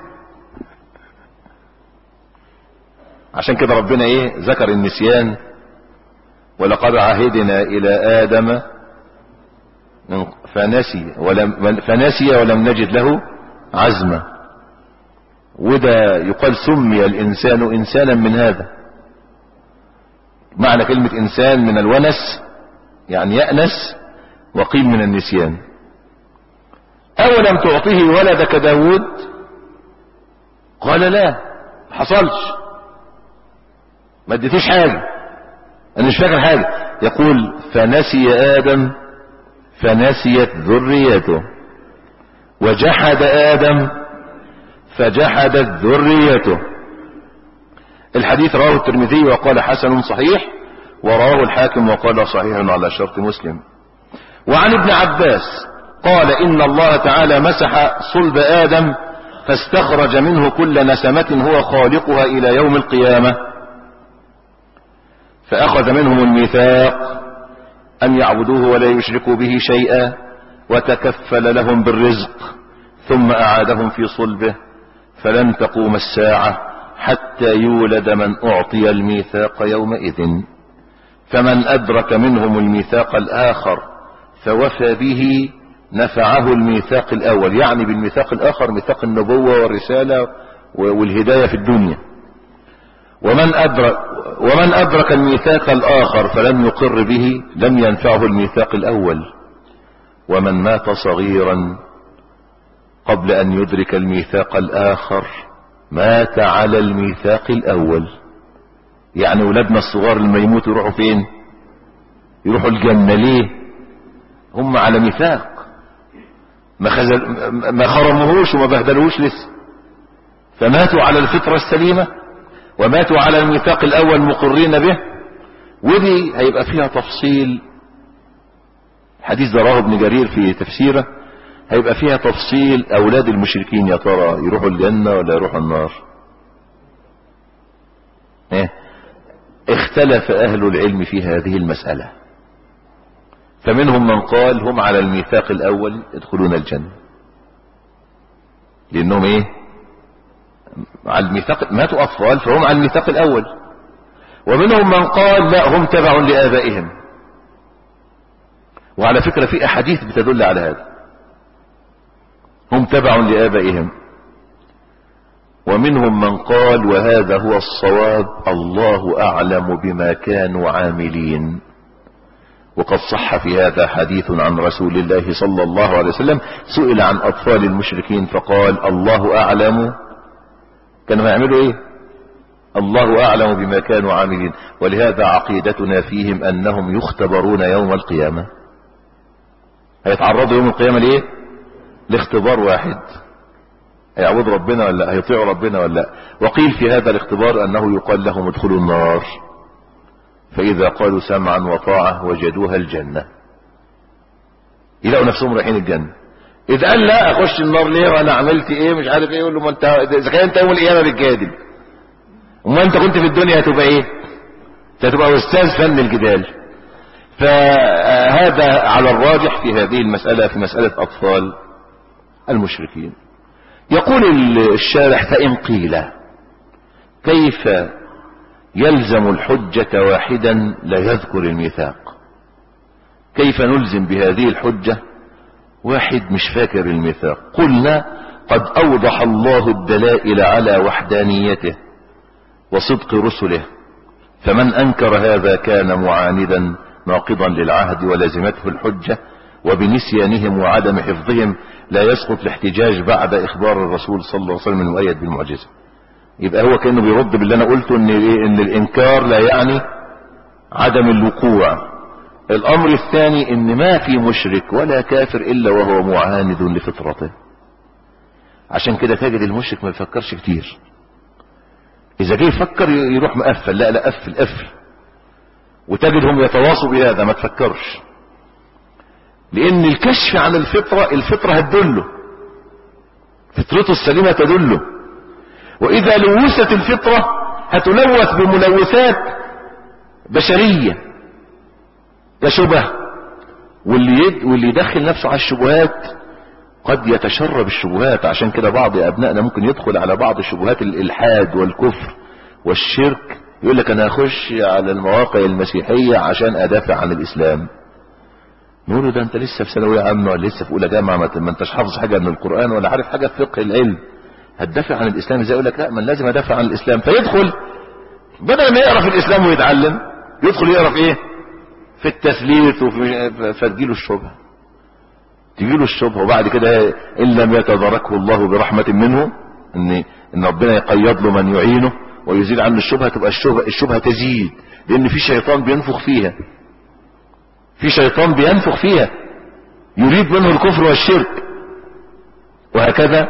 عشان كده ربنا ايه ذكر النسيان ولقد عهدنا الى ادم فنسي ولم فنسي ولم نجد له عزما وده يقال سمي الانسان انسانا من هذا معنى كلمة انسان من الونس يعني يأنس وقيل من النسيان اولم تعطيه ولدك داود قال لا حصلش ما اديتوش حاجة انا مش فاكر حاجة يقول فنسي ادم فنسيت ذريته وجحد ادم فجحدت ذريته الحديث رواه الترمذي وقال حسن صحيح ورواه الحاكم وقال صحيح على شرط مسلم وعن ابن عباس قال ان الله تعالى مسح صلب ادم فاستخرج منه كل نسمة هو خالقها الى يوم القيامة فأخذ منهم الميثاق أن يعبدوه ولا يشركوا به شيئا وتكفل لهم بالرزق ثم أعادهم في صلبه فلن تقوم الساعة حتى يولد من أعطي الميثاق يومئذ فمن أدرك منهم الميثاق الآخر فوفى به نفعه الميثاق الأول يعني بالميثاق الآخر ميثاق النبوة والرسالة والهداية في الدنيا ومن أدرك, ومن أدرك الميثاق الآخر فلم يقر به لم ينفعه الميثاق الأول ومن مات صغيرا قبل أن يدرك الميثاق الآخر مات على الميثاق الأول يعني ولادنا الصغار لما يموتوا يروحوا فين يروحوا الجنة ليه هم على ميثاق ما, خزل ما خرموهوش وما بهدلوهوش لسه فماتوا على الفطرة السليمة وماتوا على الميثاق الاول مقرين به ودي هيبقى فيها تفصيل حديث ذراه ابن جرير في تفسيره هيبقى فيها تفصيل اولاد المشركين يا ترى يروحوا الجنة ولا يروحوا النار ايه اختلف اهل العلم في هذه المسألة فمنهم من قال هم على الميثاق الاول يدخلون الجنة لانهم ايه على الميثاق ماتوا أطفال فهم على الميثاق الأول ومنهم من قال لا هم تبع لآبائهم وعلى فكرة في أحاديث بتدل على هذا هم تبع لآبائهم ومنهم من قال وهذا هو الصواب الله أعلم بما كانوا عاملين وقد صح في هذا حديث عن رسول الله صلى الله عليه وسلم سئل عن أطفال المشركين فقال الله أعلم كانوا هيعملوا ايه الله اعلم بما كانوا عاملين ولهذا عقيدتنا فيهم انهم يختبرون يوم القيامة هيتعرضوا يوم القيامة ليه لاختبار واحد هيعبد ربنا ولا هيطيعوا ربنا ولا وقيل في هذا الاختبار انه يقال لهم ادخلوا النار فاذا قالوا سمعا وطاعة وجدوها الجنة يلاقوا نفسهم رايحين الجنة اذا قال لا اخش النار ليه وانا عملت ايه مش عارف ايه يقول له ما انت اذا كان انت يوم القيامه بتجادل وما انت كنت في الدنيا هتبقى ايه هتبقى استاذ فن الجدال فهذا على الراجح في هذه المسألة في مسألة أطفال المشركين يقول الشارح فإن قيل كيف يلزم الحجة واحدا لا يذكر الميثاق كيف نلزم بهذه الحجة واحد مش فاكر الميثاق قلنا قد أوضح الله الدلائل على وحدانيته وصدق رسله فمن أنكر هذا كان معاندا ناقضا للعهد ولازمته الحجة وبنسيانهم وعدم حفظهم لا يسقط الاحتجاج بعد إخبار الرسول صلى الله عليه وسلم المؤيد بالمعجزة يبقى هو كأنه بيرد باللي أنا قلته إن, إن الإنكار لا يعني عدم الوقوع الأمر الثاني إن ما في مشرك ولا كافر إلا وهو معاند لفطرته عشان كده تجد المشرك ما يفكرش كتير إذا جه يفكر يروح مقفل لا لا قفل قفل وتجدهم يتواصوا بهذا ما تفكرش لان الكشف عن الفطرة الفطرة هتدله فطرته السليمة تدله واذا لوثت الفطرة هتلوث بملوثات بشرية كشبه واللي يد واللي يدخل نفسه على الشبهات قد يتشرب الشبهات عشان كده بعض ابنائنا ممكن يدخل على بعض شبهات الالحاد والكفر والشرك يقول لك انا اخش على المواقع المسيحية عشان ادافع عن الاسلام نقول له ده انت لسه في ثانوية عامة ولا لسه في اولى جامعة ما انتش حافظ حاجة من القرآن ولا عارف حاجة في فقه العلم هتدافع عن الاسلام ازاي يقول لك لا من لازم ادافع عن الاسلام فيدخل بدل ما يقرا في الاسلام ويتعلم يدخل يقرا في ايه في التثليث وفي فتجيله الشبهه تجيله الشبهه وبعد كده ان لم يتداركه الله برحمه منه ان ان ربنا يقيض له من يعينه ويزيل عنه الشبهه تبقى الشبهه الشبهه تزيد لان في شيطان بينفخ فيها في شيطان بينفخ فيها يريد منه الكفر والشرك وهكذا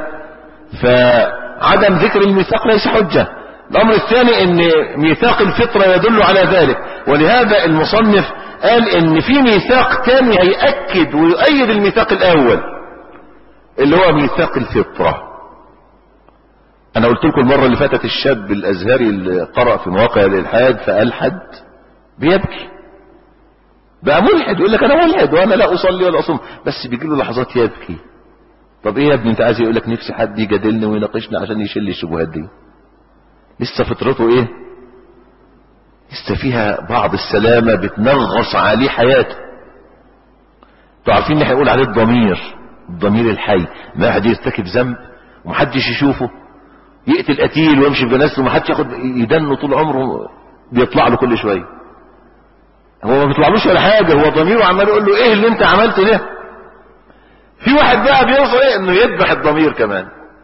فعدم ذكر الميثاق ليس حجة الامر الثاني ان ميثاق الفطرة يدل على ذلك ولهذا المصنف قال ان في ميثاق ثاني هيأكد ويؤيد الميثاق الاول اللي هو ميثاق الفطرة انا قلت لكم المرة اللي فاتت الشاب الازهري اللي قرأ في مواقع الالحاد فألحد بيبكي بقى ملحد يقول لك انا ملحد وانا لا اصلي ولا اصوم بس بيجي له لحظات يبكي طب ايه يا ابني انت عايز يقول لك نفسي حد يجادلني ويناقشني عشان يشيل لي الشبهات دي لسه فطرته ايه لسه فيها بعض السلامة بتنغص عليه حياته انتوا عارفين ان هيقول عليه الضمير الضمير الحي ما حد يرتكب ذنب ومحدش يشوفه يقتل قتيل ويمشي بجنازته ومحدش ياخد يدنه طول عمره بيطلع له كل شويه هو ما بيطلعلوش ولا حاجه هو ضميره عمال يقول له ايه اللي انت عملته ده في واحد بقى بيوصل ايه انه يذبح الضمير كمان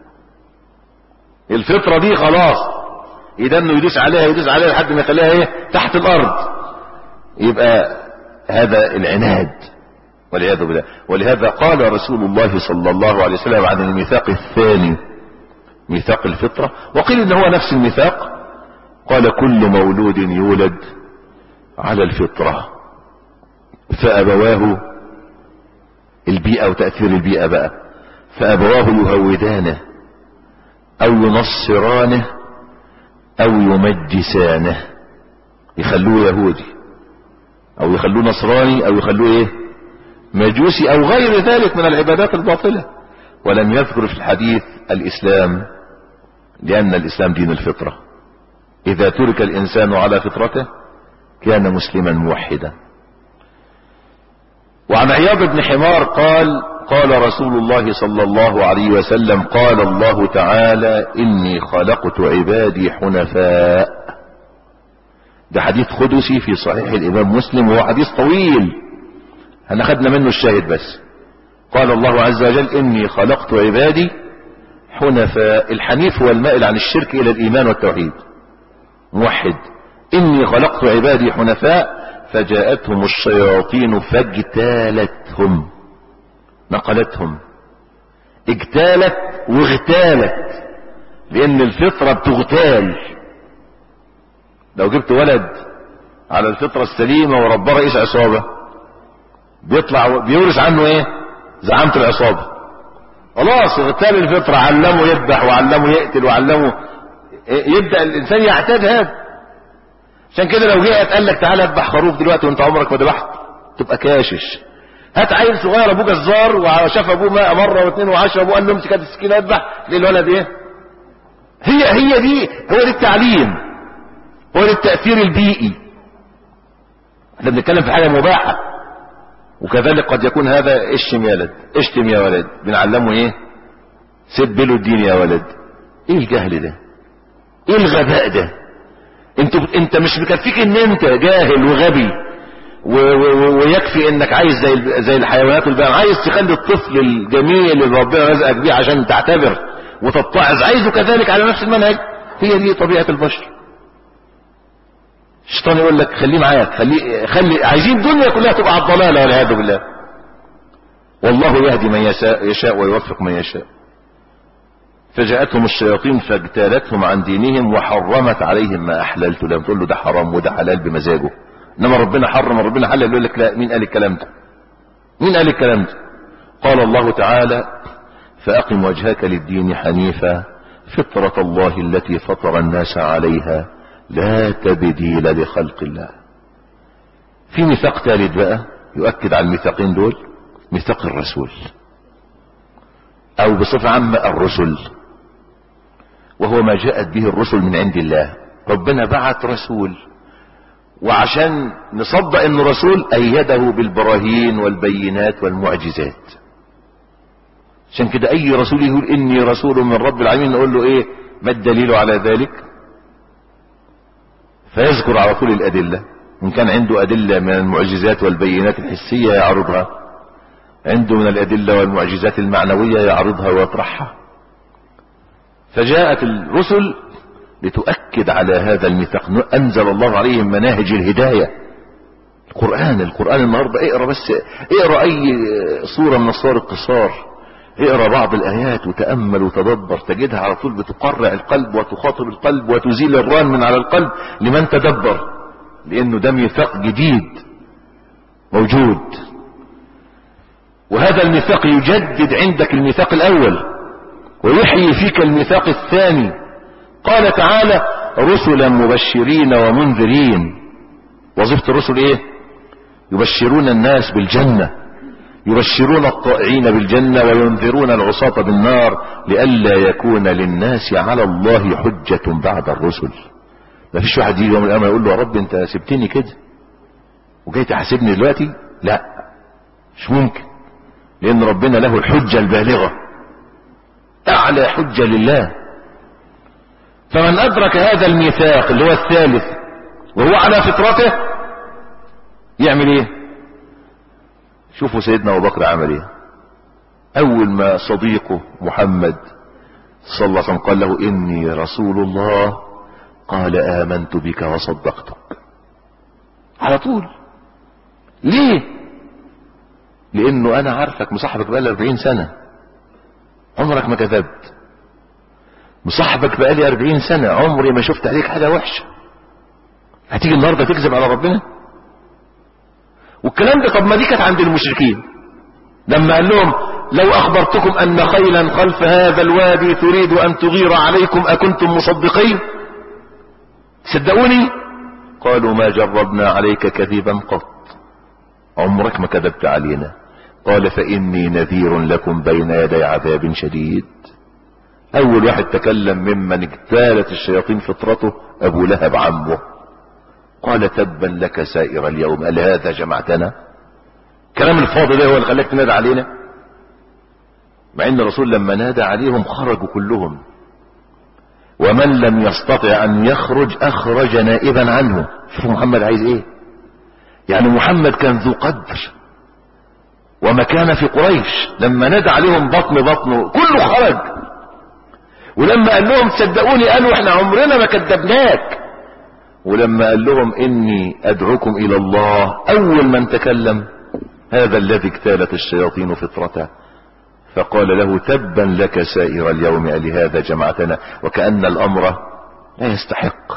الفطره دي خلاص يدنه يدوس عليها يدوس عليها لحد ما يخليها ايه تحت الارض يبقى هذا العناد والعياذ بالله ولهذا قال رسول الله صلى الله عليه وسلم عن الميثاق الثاني ميثاق الفطرة وقيل ان هو نفس الميثاق قال كل مولود يولد على الفطرة فأبواه البيئة وتأثير البيئة بقى فأبواه يهودانه أو ينصرانه أو يمجسانه يخلوه يهودي أو يخلوه نصراني أو يخلوه إيه مجوسي أو غير ذلك من العبادات الباطلة ولم يذكر في الحديث الإسلام لأن الإسلام دين الفطرة إذا ترك الإنسان على فطرته كان مسلما موحدا وعن عياض بن حمار قال قال رسول الله صلى الله عليه وسلم قال الله تعالى إني خلقت عبادي حنفاء ده حديث قدسي في صحيح الإمام مسلم وهو حديث طويل احنا خدنا منه الشاهد بس قال الله عز وجل إني خلقت عبادي حنفاء الحنيف هو المائل عن الشرك إلى الإيمان والتوحيد موحد إني خلقت عبادي حنفاء فجاءتهم الشياطين فاجتالتهم نقلتهم اجتالت واغتالت لأن الفطرة بتغتال لو جبت ولد على الفطرة السليمة ورباه رئيس عصابة بيطلع بيورث عنه ايه زعامة العصابة خلاص اغتال الفطرة علمه يذبح وعلمه يقتل وعلمه يبدأ الإنسان يعتاد هذا عشان كده لو جه قال لك تعالى اذبح خروف دلوقتي وانت عمرك ما ذبحت تبقى كاشش هات عيل صغير ابوه جزار وشاف ابوه ماء مره واثنين وعشرة ابوه قال له امسك هات السكينه اذبح ليه الولد ايه هي هي دي هو دي التعليم هو دي التاثير البيئي احنا بنتكلم في حاجه مباحه وكذلك قد يكون هذا اشتم يا ولد اشتم يا ولد بنعلمه ايه سب له الدين يا ولد ايه الجهل ده ايه الغباء ده انت انت مش مكفيك ان انت جاهل وغبي و و ويكفي انك عايز زي زي الحيوانات والبهائم عايز تخلي الطفل الجميل اللي ربنا رزقك بيه عشان تعتبر وتتعظ عايزه كذلك على نفس المنهج هي دي طبيعه البشر الشيطان يقول لك خليه معاك خليه خلي عايزين الدنيا كلها تبقى على الضلاله والعياذ بالله والله يهدي من يشاء, يشاء ويوفق من يشاء فجاءتهم الشياطين فاجتالتهم عن دينهم وحرمت عليهم ما احللت لهم تقول له ده حرام وده حلال بمزاجه انما ربنا حرم ربنا حلل يقول لك لا مين قال الكلام ده مين قال الكلام ده قال الله تعالى فاقم وجهك للدين حنيفا فطرة الله التي فطر الناس عليها لا تبديل لخلق الله في ميثاق ثالث بقى يؤكد على الميثاقين دول ميثاق الرسول او بصفة عامة الرسل وهو ما جاءت به الرسل من عند الله ربنا بعت رسول وعشان نصدق انه رسول ايده بالبراهين والبينات والمعجزات عشان كده اي رسول يقول اني رسول من رب العالمين نقول له ايه ما الدليل على ذلك فيذكر على طول الادله ان كان عنده ادله من المعجزات والبينات الحسيه يعرضها عنده من الادله والمعجزات المعنويه يعرضها ويطرحها فجاءت الرسل لتؤكد على هذا الميثاق انزل الله عليهم مناهج الهدايه القران القران النهارده اقرا بس اقرا اي صوره من صور القصار اقرا بعض الايات وتامل وتدبر تجدها على طول بتقرع القلب وتخاطب القلب وتزيل الران من على القلب لمن تدبر لانه ده ميثاق جديد موجود وهذا الميثاق يجدد عندك الميثاق الاول ويحيي فيك الميثاق الثاني قال تعالى رسلا مبشرين ومنذرين وظيفة الرسل ايه يبشرون الناس بالجنة يبشرون الطائعين بالجنة وينذرون العصاة بالنار لئلا يكون للناس على الله حجة بعد الرسل ما فيش واحد يجي يوم القيامة يقول له يا رب انت سبتني كده وجاي تحاسبني دلوقتي لا مش ممكن لان ربنا له الحجة البالغة اعلى حجة لله فمن ادرك هذا الميثاق اللي هو الثالث وهو على فطرته يعمل ايه شوفوا سيدنا ابو بكر عمل ايه اول ما صديقه محمد صلى الله عليه وسلم قال له اني رسول الله قال امنت بك وصدقتك على طول ليه لانه انا عارفك مصاحبك بقالي 40 سنه عمرك ما كذبت مصاحبك بقالي 40 سنه عمري ما شفت عليك حاجه وحشه هتيجي النهارده تكذب على ربنا والكلام ده طب ما دي كانت عند المشركين لما قال لهم لو اخبرتكم ان خيلا خلف هذا الوادي تريد ان تغير عليكم اكنتم مصدقين صدقوني قالوا ما جربنا عليك كذبا قط عمرك ما كذبت علينا قال فاني نذير لكم بين يدي عذاب شديد اول واحد تكلم ممن اجتالت الشياطين فطرته ابو لهب عمه قال تبا لك سائر اليوم قال هذا جمعتنا كلام الفاضي ده هو اللي خلاك تنادى علينا مع ان الرسول لما نادى عليهم خرجوا كلهم ومن لم يستطع ان يخرج اخرج نائبا عنه شوف محمد عايز ايه يعني محمد كان ذو قدر ومكانه في قريش لما نادى عليهم بطن بطنه كله خرج ولما قال لهم صدقوني قالوا احنا عمرنا ما كذبناك ولما قال لهم اني ادعوكم الى الله اول من تكلم هذا الذي اجتالت الشياطين فطرته فقال له تبا لك سائر اليوم لهذا جمعتنا وكأن الامر لا يستحق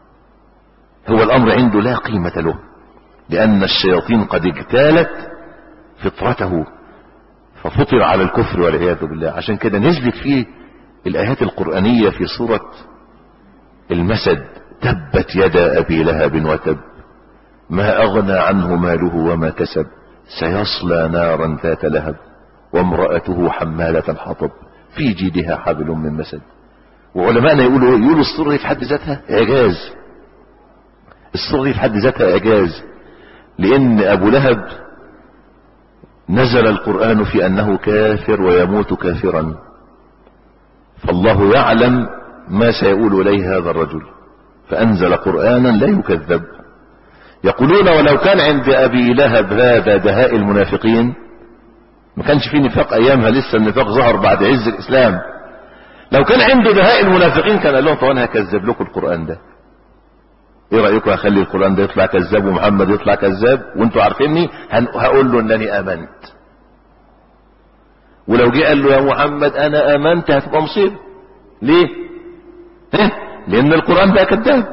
هو الامر عنده لا قيمة له لان الشياطين قد اجتالت فطرته ففطر على الكفر والعياذ بالله عشان كده نزلت فيه الآيات القرآنية في سورة المسد تبت يدا أبي لهب وتب ما أغنى عنه ماله وما كسب سيصلى نارا ذات لهب وامرأته حمالة الحطب في جيدها حبل من مسد وعلماءنا يقولوا يقولوا الصورة دي في حد ذاتها إعجاز الصورة دي في حد ذاتها إعجاز لأن أبو لهب نزل القرآن في أنه كافر ويموت كافرا فالله يعلم ما سيقول إليه هذا الرجل فأنزل قرآنا لا يكذب يقولون ولو كان عند أبي لهب هذا دهاء المنافقين ما كانش فيه نفاق أيامها لسه النفاق ظهر بعد عز الإسلام لو كان عنده دهاء المنافقين كان قال لهم طب انا هكذب لكم القرآن ده ايه رأيكم اخلي القرآن ده يطلع كذاب ومحمد يطلع كذاب وانتوا عارفيني هقول له انني امنت ولو جه قال له يا محمد انا امنت هتبقى مصيبه ليه ها؟ لان القرآن بقى كذاب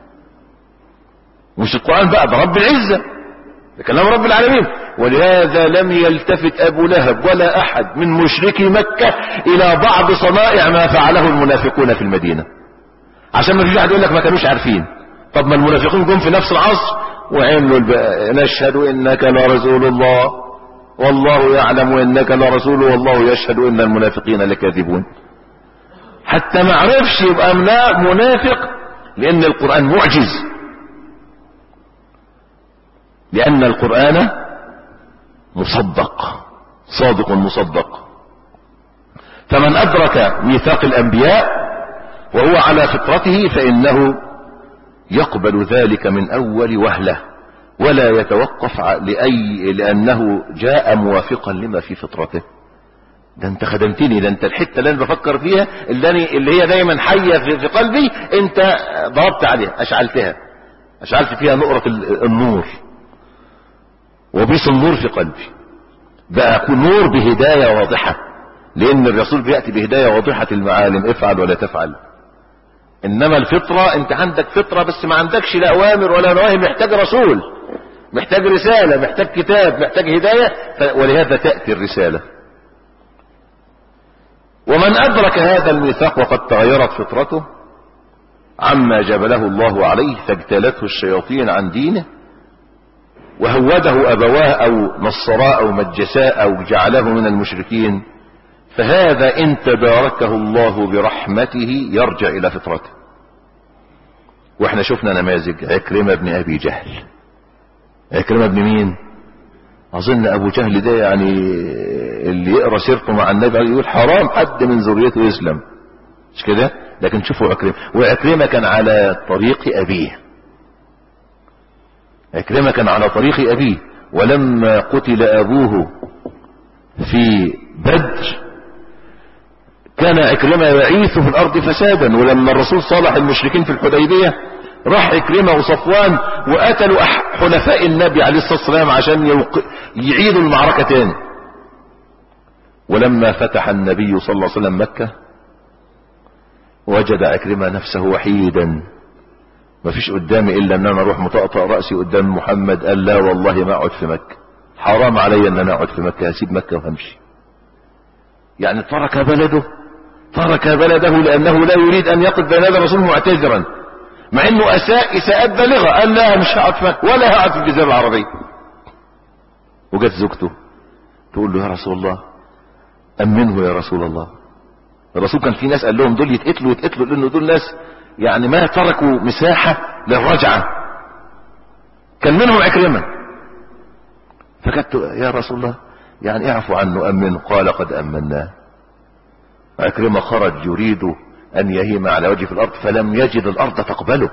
مش القرآن بقى ده رب العزة ده كلام رب العالمين ولهذا لم يلتفت ابو لهب ولا احد من مشركي مكة الى بعض صنائع ما فعله المنافقون في المدينة عشان ما فيش واحد يقول لك ما كانوش عارفين طب ما المنافقين جم في نفس العصر وعملوا الب... نشهد انك لرسول الله والله يعلم انك لرسول والله يشهد ان المنافقين لكاذبون حتى ما عرفش يبقى منافق لان القرآن معجز لان القرآن مصدق صادق مصدق فمن ادرك ميثاق الانبياء وهو على فطرته فانه يقبل ذلك من اول وهلة ولا يتوقف لأي لانه جاء موافقا لما في فطرته ده انت خدمتني ده انت الحته اللي انا بفكر فيها اللي, أنا اللي هي دايما حيه في, في قلبي انت ضربت عليها اشعلتها اشعلت فيها نقرة النور وبيص النور في قلبي بقى نور بهداية واضحة لان الرسول بيأتي بهداية واضحة المعالم افعل ولا تفعل انما الفطرة انت عندك فطرة بس ما عندكش لا اوامر ولا نواهي محتاج رسول محتاج رسالة محتاج كتاب محتاج هداية ولهذا تأتي الرسالة ومن ادرك هذا الميثاق وقد تغيرت فطرته عما جبله الله عليه فاجتالته الشياطين عن دينه وهوده ابواه او نصراه او مجساه او جعله من المشركين فهذا ان تباركه الله برحمته يرجع الى فطرته واحنا شفنا نماذج عكرمة بن ابي جهل عكرمة بن مين اظن ابو جهل ده يعني اللي يقرا سيرته مع النبي يقول حرام حد من ذريته يسلم مش كده لكن شوفوا عكرمة وعكرمة كان على طريق ابيه عكرمة كان على طريق ابيه ولما قتل ابوه في بدر كان عكرمة يعيث في الارض فسادا ولما الرسول صالح المشركين في الحديبية راح عكرمة وصفوان وقتلوا حلفاء النبي عليه الصلاة والسلام عشان يوق... يعيدوا المعركة تاني ولما فتح النبي صلى الله عليه وسلم مكة وجد عكرمة نفسه وحيدا ما فيش قدامي الا ان انا اروح مطقطق رأسي قدام محمد قال لا والله ما اقعد في مكة حرام علي ان انا اقعد في مكة هسيب مكة وهمشي يعني ترك بلده ترك بلده لانه لا يريد ان يقف بين يدي الرسول معتذرا مع انه اساء اساءات بالغه قال لا مش هقعد في مكه ولا هقعد في الجزيره العربيه وجت زوجته تقول له يا رسول الله امنه يا رسول الله الرسول كان في ناس قال لهم دول يتقتلوا يتقتلوا لانه دول ناس يعني ما تركوا مساحه للرجعه كان منهم عكرمه فكنت يا رسول الله يعني اعفوا عنه امنه قال قد امناه عكرمة خرج يريد ان يهيم على وجه في الارض فلم يجد الارض تقبله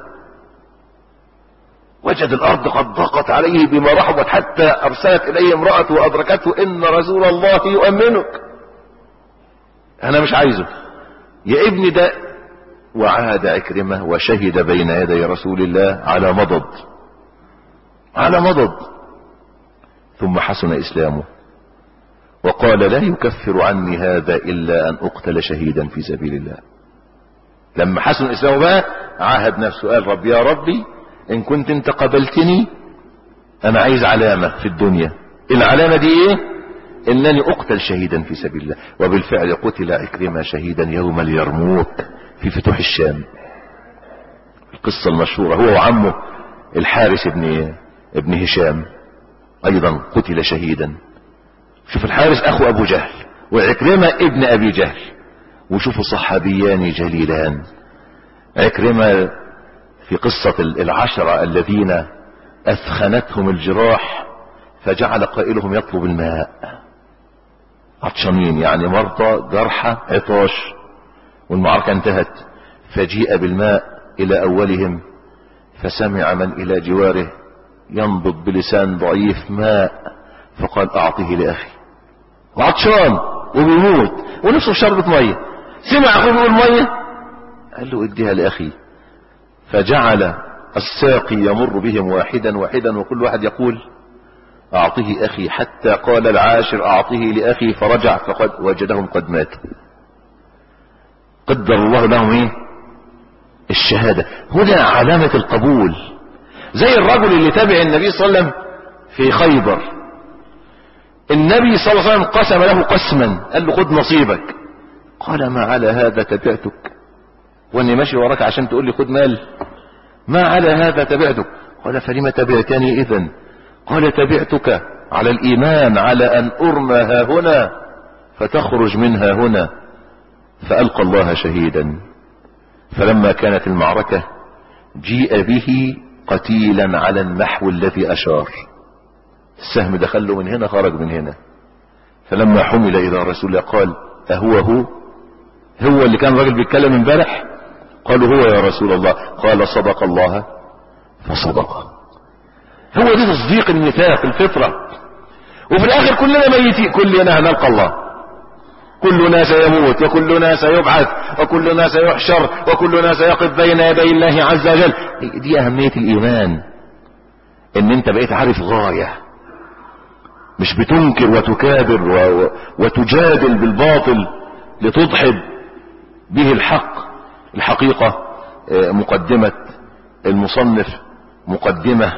وجد الارض قد ضاقت عليه بما رحبت حتى ارسلت اليه امرأته وادركته ان رسول الله يؤمنك انا مش عايزه يا ابني ده وعاد عكرمة وشهد بين يدي رسول الله على مضض على مضض ثم حسن اسلامه وقال لا يكفر عني هذا الا ان اقتل شهيدا في سبيل الله لما حسن الاسلام بقى عاهد نفسه قال رب يا ربي ان كنت انت قبلتني انا عايز علامة في الدنيا العلامة دي ايه انني اقتل شهيدا في سبيل الله وبالفعل قتل عكرمة شهيدا يوم اليرموك في فتوح الشام القصة المشهورة هو وعمه الحارس ابن ابن هشام ايضا قتل شهيدا شوف الحارس اخو ابو جهل وعكرمة ابن ابي جهل وشوفوا صحابيان جليلان عكرمة في قصة العشرة الذين اثخنتهم الجراح فجعل قائلهم يطلب الماء عطشانين يعني مرضى جرحى عطاش والمعركة انتهت فجيء بالماء الى اولهم فسمع من الى جواره ينبض بلسان ضعيف ماء فقال اعطه لاخي وعطشان وبيموت ونفسه شربة مية سمع اخوه بيقول مية قال له اديها لاخي فجعل الساقي يمر بهم واحدا واحدا وكل واحد يقول اعطه اخي حتى قال العاشر اعطه لاخي فرجع فقد وجدهم قد ماتوا قدر الله لهم ايه الشهادة هنا علامة القبول زي الرجل اللي تبع النبي صلى الله عليه وسلم في خيبر النبي صلى الله عليه وسلم قسم له قسما قال له خد نصيبك قال ما على هذا تبعتك واني ماشي وراك عشان تقول لي خد مال ما على هذا تبعتك قال فلم تبعتني اذا قال تبعتك على الايمان على ان ارمى ها هنا فتخرج منها هنا فالقى الله شهيدا فلما كانت المعركة جيء به قتيلا على النحو الذي اشار السهم دخل له من هنا خرج من هنا فلما حمل الى رسول الله قال اهو هو هو اللي كان الراجل بيتكلم امبارح قالوا هو يا رسول الله قال صدق الله فصدق هو دي تصديق النفاق الفطرة وفي الاخر كلنا ميتين كلنا هنلقى الله كلنا سيموت وكلنا سيبعث وكلنا سيحشر وكلنا سيقف بين يدي الله عز وجل دي اهمية الايمان ان انت بقيت عارف غاية مش بتنكر وتكابر و... وتجادل بالباطل لتضحب به الحق الحقيقة مقدمة المصنف مقدمة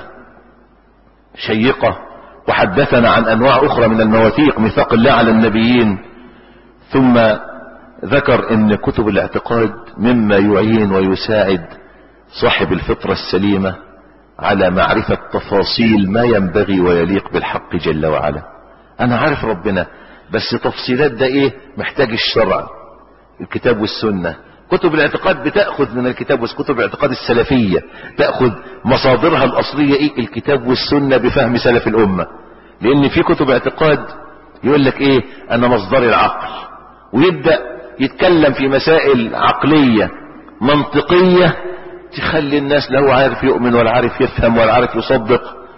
شيقة وحدثنا عن انواع اخرى من المواثيق ميثاق الله على النبيين ثم ذكر ان كتب الاعتقاد مما يعين ويساعد صاحب الفطرة السليمة على معرفة تفاصيل ما ينبغي ويليق بالحق جل وعلا انا عارف ربنا بس تفصيلات ده ايه محتاج الشرع الكتاب والسنة كتب الاعتقاد بتأخذ من الكتاب وكتب الاعتقاد السلفية تأخذ مصادرها الأصلية ايه الكتاب والسنة بفهم سلف الأمة لأن في كتب اعتقاد يقول لك ايه أنا مصدر العقل ويبدأ يتكلم في مسائل عقلية منطقية تخلي الناس لا هو عارف يؤمن ولا عارف يفهم ولا عارف يصدق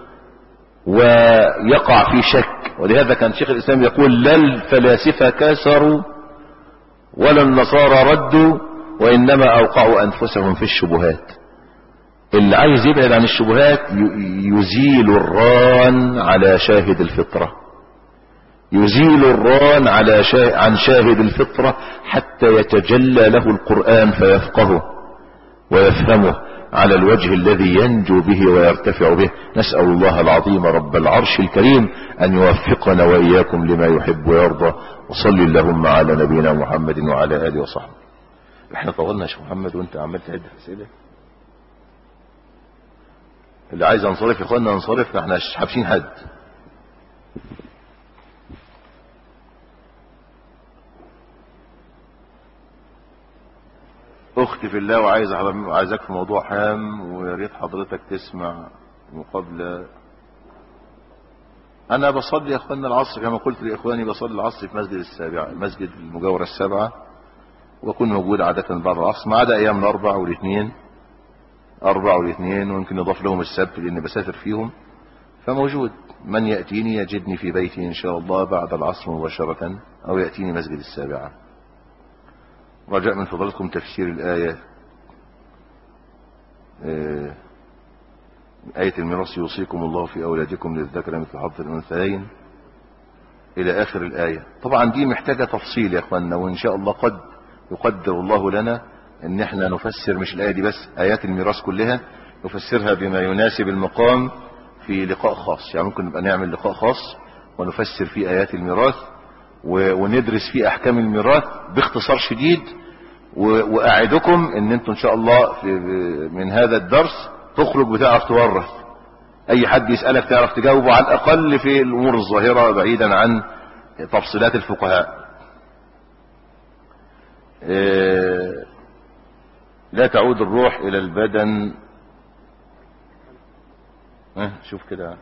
ويقع في شك ولهذا كان شيخ الإسلام يقول لا الفلاسفة كسروا ولا النصارى ردوا وإنما أوقعوا أنفسهم في الشبهات اللي عايز يبعد عن الشبهات يزيل الران على شاهد الفطرة يزيل الران على شا... عن شاهد الفطرة حتى يتجلى له القرآن فيفقهه ويفهمه على الوجه الذي ينجو به ويرتفع به نسأل الله العظيم رب العرش الكريم أن يوفقنا وإياكم لما يحب ويرضى وصل اللهم على نبينا محمد وعلى آله وصحبه احنا طولنا يا شيخ محمد وانت عمال تعد في اسئله اللي عايز انصرف يا اخوانا انصرف احنا مش حابسين حد اختي في الله وعايز عايزك في موضوع هام ويا ريت حضرتك تسمع مقابله انا بصلي يا اخوانا العصر كما قلت لاخواني بصلي العصر في مسجد السابعه مسجد المجاوره السبعه واكون موجود عاده بعد العصر ما عدا ايام الاربع والاثنين اربع والاثنين ويمكن يضاف لهم السبت لاني بسافر فيهم فموجود من ياتيني يجدني في بيتي ان شاء الله بعد العصر مباشره او ياتيني مسجد السابعه رجاء من فضلكم تفسير الآية آية الميراث يوصيكم الله في أولادكم للذكر مثل حظ الأنثيين إلى آخر الآية طبعا دي محتاجة تفصيل يا أخوانا وإن شاء الله قد يقدر الله لنا إن احنا نفسر مش الآية دي بس آيات الميراث كلها نفسرها بما يناسب المقام في لقاء خاص يعني ممكن نبقى نعمل لقاء خاص ونفسر فيه آيات الميراث وندرس فيه أحكام الميراث باختصار شديد وأعدكم ان انتم ان شاء الله في من هذا الدرس تخرج بتعرف تورث اي حد يسألك تعرف تجاوبه على الاقل في الامور الظاهرة بعيدا عن تفصيلات الفقهاء لا تعود الروح الى البدن شوف كده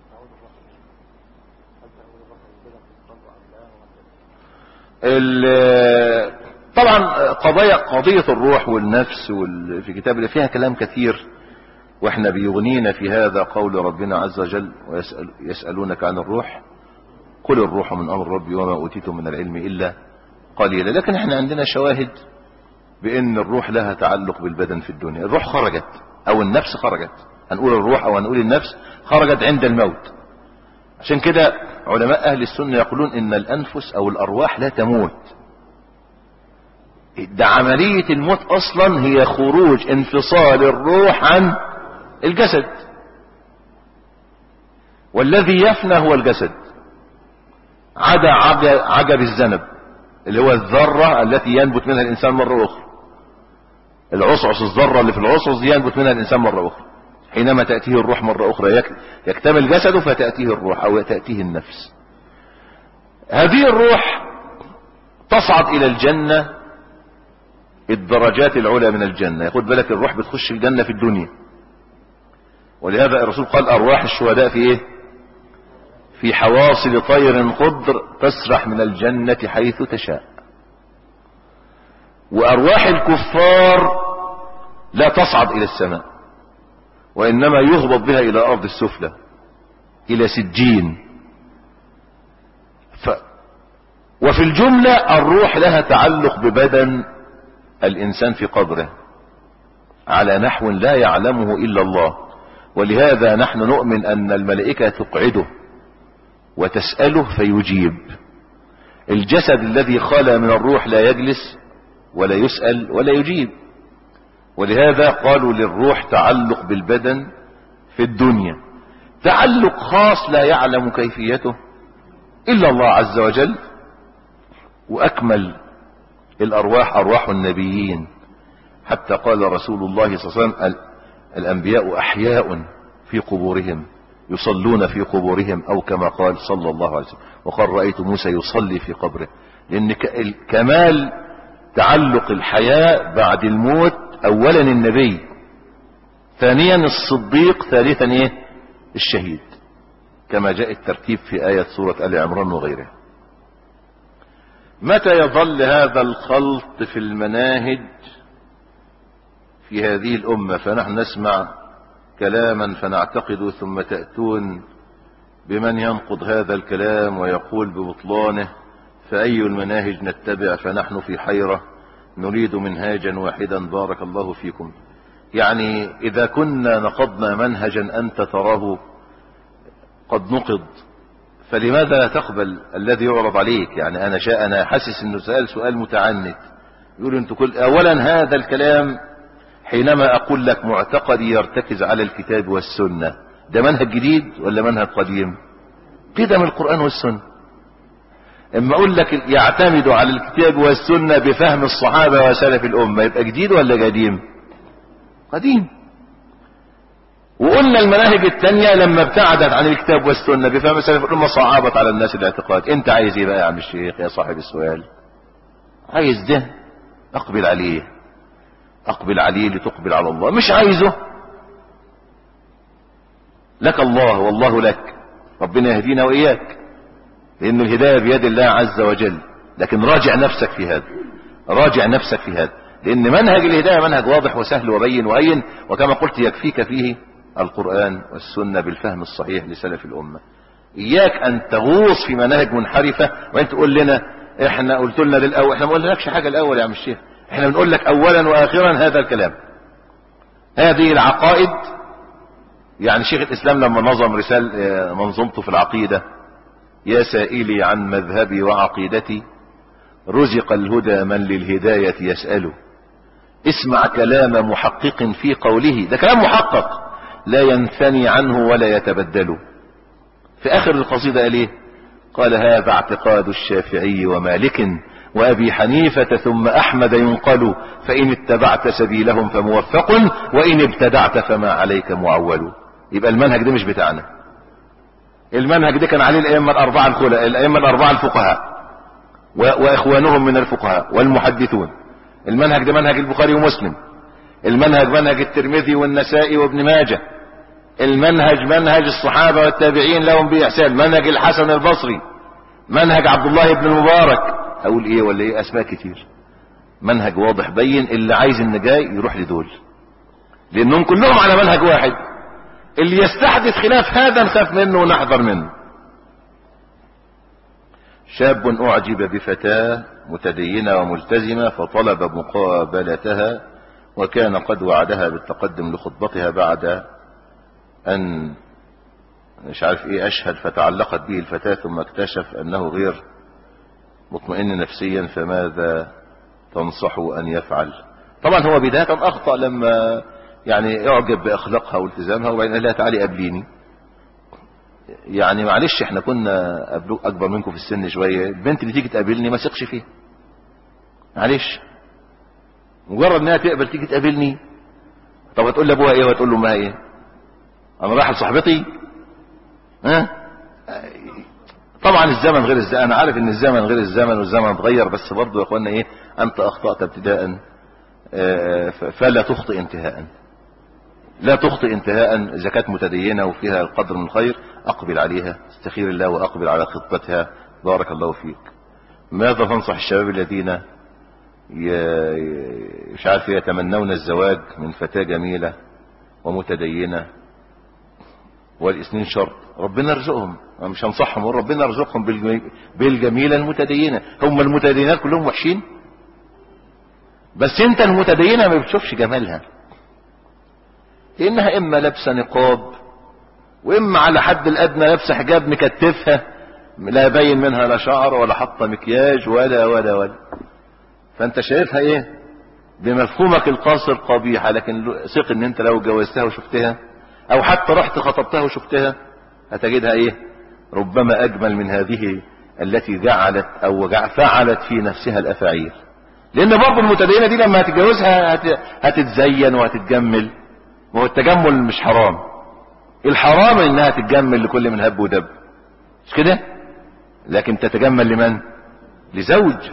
طبعا قضايا قضية الروح والنفس وال... في كتاب فيها كلام كثير واحنا بيغنينا في هذا قول ربنا عز وجل ويسأل يسألونك عن الروح قل الروح من امر ربي وما اوتيتم من العلم الا قليلا لكن احنا عندنا شواهد بان الروح لها تعلق بالبدن في الدنيا الروح خرجت او النفس خرجت هنقول الروح او هنقول النفس خرجت عند الموت عشان كده علماء اهل السنة يقولون ان الانفس او الارواح لا تموت ده عملية الموت اصلا هي خروج انفصال الروح عن الجسد والذي يفنى هو الجسد عدا عجب الذنب اللي هو الذرة التي ينبت منها الانسان مرة اخرى العصعص الذرة اللي في العصعص دي ينبت منها الانسان مرة اخرى حينما تأتيه الروح مرة اخرى يكتمل جسده فتأتيه الروح او تأتيه النفس هذه الروح تصعد الى الجنة الدرجات العلى من الجنة ياخد بالك الروح بتخش الجنة في الدنيا ولهذا الرسول قال ارواح الشهداء في ايه في حواصل طير خضر تسرح من الجنة حيث تشاء وارواح الكفار لا تصعد الى السماء وانما يهبط بها الى ارض السفلى الى سجين ف وفي الجملة الروح لها تعلق ببدن الانسان في قبره على نحو لا يعلمه الا الله ولهذا نحن نؤمن ان الملائكة تقعده وتسأله فيجيب الجسد الذي خلى من الروح لا يجلس ولا يسأل ولا يجيب ولهذا قالوا للروح تعلق بالبدن في الدنيا تعلق خاص لا يعلم كيفيته الا الله عز وجل واكمل الارواح ارواح النبيين حتى قال رسول الله صلى الله عليه وسلم الانبياء احياء في قبورهم يصلون في قبورهم او كما قال صلى الله عليه وسلم وقال رأيت موسى يصلي في قبره لان كمال تعلق الحياة بعد الموت اولا النبي ثانيا الصديق ثالثا ايه الشهيد كما جاء الترتيب في آية سورة آل عمران وغيرها متى يظل هذا الخلط في المناهج في هذه الأمة فنحن نسمع كلاما فنعتقد ثم تأتون بمن ينقض هذا الكلام ويقول ببطلانه فأي المناهج نتبع فنحن في حيرة نريد منهاجا واحدا بارك الله فيكم يعني إذا كنا نقضنا منهجا أنت تراه قد نقض فلماذا لا تقبل الذي يعرض عليك يعني أنا شاء أنا حاسس أنه سأل سؤال متعنت يقول أنت كل أولا هذا الكلام حينما أقول لك معتقدي يرتكز على الكتاب والسنة ده منهج جديد ولا منهج قديم كده من القرآن والسنة اما اقول لك يعتمد على الكتاب والسنة بفهم الصحابة وسلف الامة يبقى جديد ولا قديم قديم وقلنا المناهج التانية لما ابتعدت عن الكتاب والسنة بفهم سلف الامة صعبت على الناس الاعتقاد انت عايز ايه بقى يا عم الشيخ يا صاحب السؤال عايز ده اقبل عليه اقبل عليه لتقبل على الله مش عايزه لك الله والله لك ربنا يهدينا واياك لان الهداية بيد الله عز وجل لكن راجع نفسك في هذا راجع نفسك في هذا لان منهج الهداية منهج واضح وسهل وبين وهين وكما قلت يكفيك فيه القرآن والسنة بالفهم الصحيح لسلف الامة اياك ان تغوص في مناهج منحرفة وانت تقول لنا احنا قلت لنا للاول احنا ما قلناكش حاجة الاول يا عم الشيخ احنا بنقول لك اولا واخرا هذا الكلام هذه العقائد يعني شيخ الاسلام لما نظم رسال منظومته في العقيدة يا سائلي عن مذهبي وعقيدتي رزق الهدى من للهداية يسأله اسمع كلام محقق في قوله ده كلام محقق لا ينثني عنه ولا يتبدل في اخر القصيدة قال ايه قال هذا اعتقاد الشافعي ومالك وأبي حنيفة ثم أحمد ينقل فإن اتبعت سبيلهم فموفق وإن ابتدعت فما عليك معول يبقى المنهج ده مش بتاعنا المنهج ده كان عليه الأئمة الأربعة الخلق الأئمة الأربعة الفقهاء وإخوانهم من الفقهاء والمحدثون المنهج ده منهج البخاري ومسلم المنهج منهج الترمذي والنسائي وابن ماجه المنهج منهج الصحابة والتابعين لهم بإحسان منهج الحسن البصري منهج عبد الله بن المبارك اقول ايه ولا ايه اسماء كتير منهج واضح بين اللي عايز النجاة يروح لدول لانهم كلهم على منهج واحد اللي يستحدث خلاف هذا نخاف منه ونحذر منه شاب اعجب بفتاة متدينة وملتزمة فطلب مقابلتها وكان قد وعدها بالتقدم لخطبتها بعد ان مش عارف ايه اشهد فتعلقت به الفتاة ثم اكتشف انه غير مطمئن نفسيا فماذا تنصح ان يفعل طبعا هو بداية اخطأ لما يعني اعجب باخلاقها والتزامها وبعدين قال لها تعالي قابليني يعني معلش احنا كنا اكبر منكم في السن شوية البنت اللي تيجي تقابلني ما ثقش فيها معلش مجرد انها تقبل تيجي تقابلني طب هتقول لابوها ايه وهتقول له ما ايه انا رايح لصاحبتي ها طبعا الزمن غير الزمن انا عارف ان الزمن غير الزمن والزمن اتغير بس برضه يا اخوانا ايه انت اخطأت ابتداء فلا تخطئ انتهاء لا تخطئ انتهاء اذا كانت متدينة وفيها القدر من الخير اقبل عليها استخير الله واقبل على خطبتها بارك الله فيك ماذا تنصح الشباب الذين مش عارف يتمنون الزواج من فتاة جميلة ومتدينة والاثنين شرط ربنا يرزقهم مش هنصحهم ربنا يرزقهم بالجميلة المتدينة هم المتدينات كلهم وحشين بس انت المتدينة ما بتشوفش جمالها لانها اما لابسه نقاب واما على حد الادنى لابسه حجاب مكتفها لا باين منها لا شعر ولا حاطه مكياج ولا ولا ولا فانت شايفها ايه بمفهومك القاصر قبيحه لكن ثق ان انت لو جوزتها وشفتها او حتى رحت خطبتها وشفتها هتجدها ايه ربما اجمل من هذه التي جعلت او فعلت في نفسها الافاعيل لان برضه المتدينه دي لما هتتجوزها هت... هتتزين وهتتجمل وهو التجمل مش حرام الحرام انها تتجمل لكل من هب ودب مش كده لكن تتجمل لمن لزوج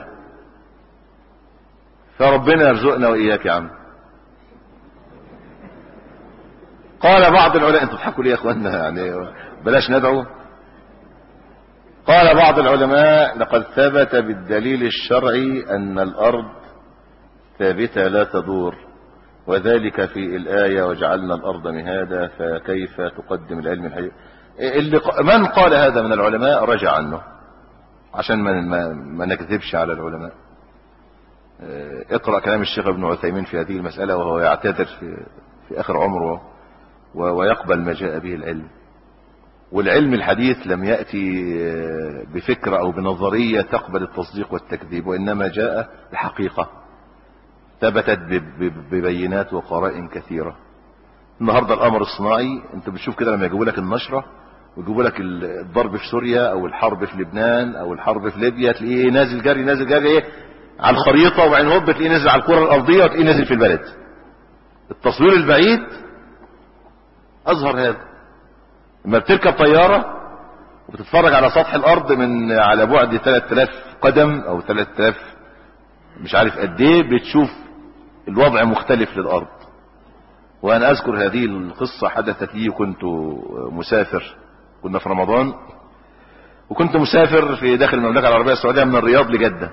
فربنا يرزقنا واياك يا عم قال بعض العلماء انتوا تضحكوا ليه يا اخوانا يعني بلاش ندعو قال بعض العلماء لقد ثبت بالدليل الشرعي ان الارض ثابتة لا تدور وذلك في الآية وجعلنا الأرض مهادا فكيف تقدم العلم الحديث اللي من قال هذا من العلماء رجع عنه عشان ما, ما, ما نكذبش على العلماء اقرأ كلام الشيخ ابن عثيمين في هذه المسألة وهو يعتذر في, في آخر عمره ويقبل ما جاء به العلم والعلم الحديث لم يأتي بفكرة أو بنظرية تقبل التصديق والتكذيب وإنما جاء بحقيقة ثبتت ببينات وقرائن كثيرة النهاردة الأمر الصناعي أنت بتشوف كده لما يجيبوا لك النشرة ويجيبوا لك الضرب في سوريا أو الحرب في لبنان أو الحرب في ليبيا تلاقيه نازل جري نازل جري إيه على الخريطة وبعدين هوب تلاقيه نازل على الكرة الأرضية وتلاقيه نازل في البلد التصوير البعيد أظهر هذا لما بتركب طيارة وبتتفرج على سطح الأرض من على بعد 3000 قدم أو 3000 مش عارف قد ايه بتشوف الوضع مختلف للأرض وأنا أذكر هذه القصة حدثت لي كنت مسافر كنا في رمضان وكنت مسافر في داخل المملكة العربية السعودية من الرياض لجدة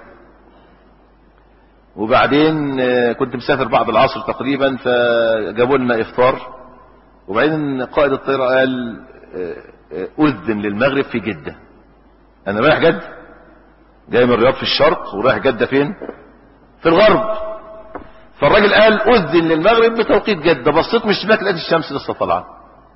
وبعدين كنت مسافر بعد العصر تقريبا فجابوا لنا إفطار وبعدين قائد الطيارة قال أذن للمغرب في جدة أنا رايح جدة جاي من الرياض في الشرق ورايح جدة فين في الغرب فالراجل قال أذن للمغرب بتوقيت جدة بصيت مش سمعت لقيت الشمس لسه طالعة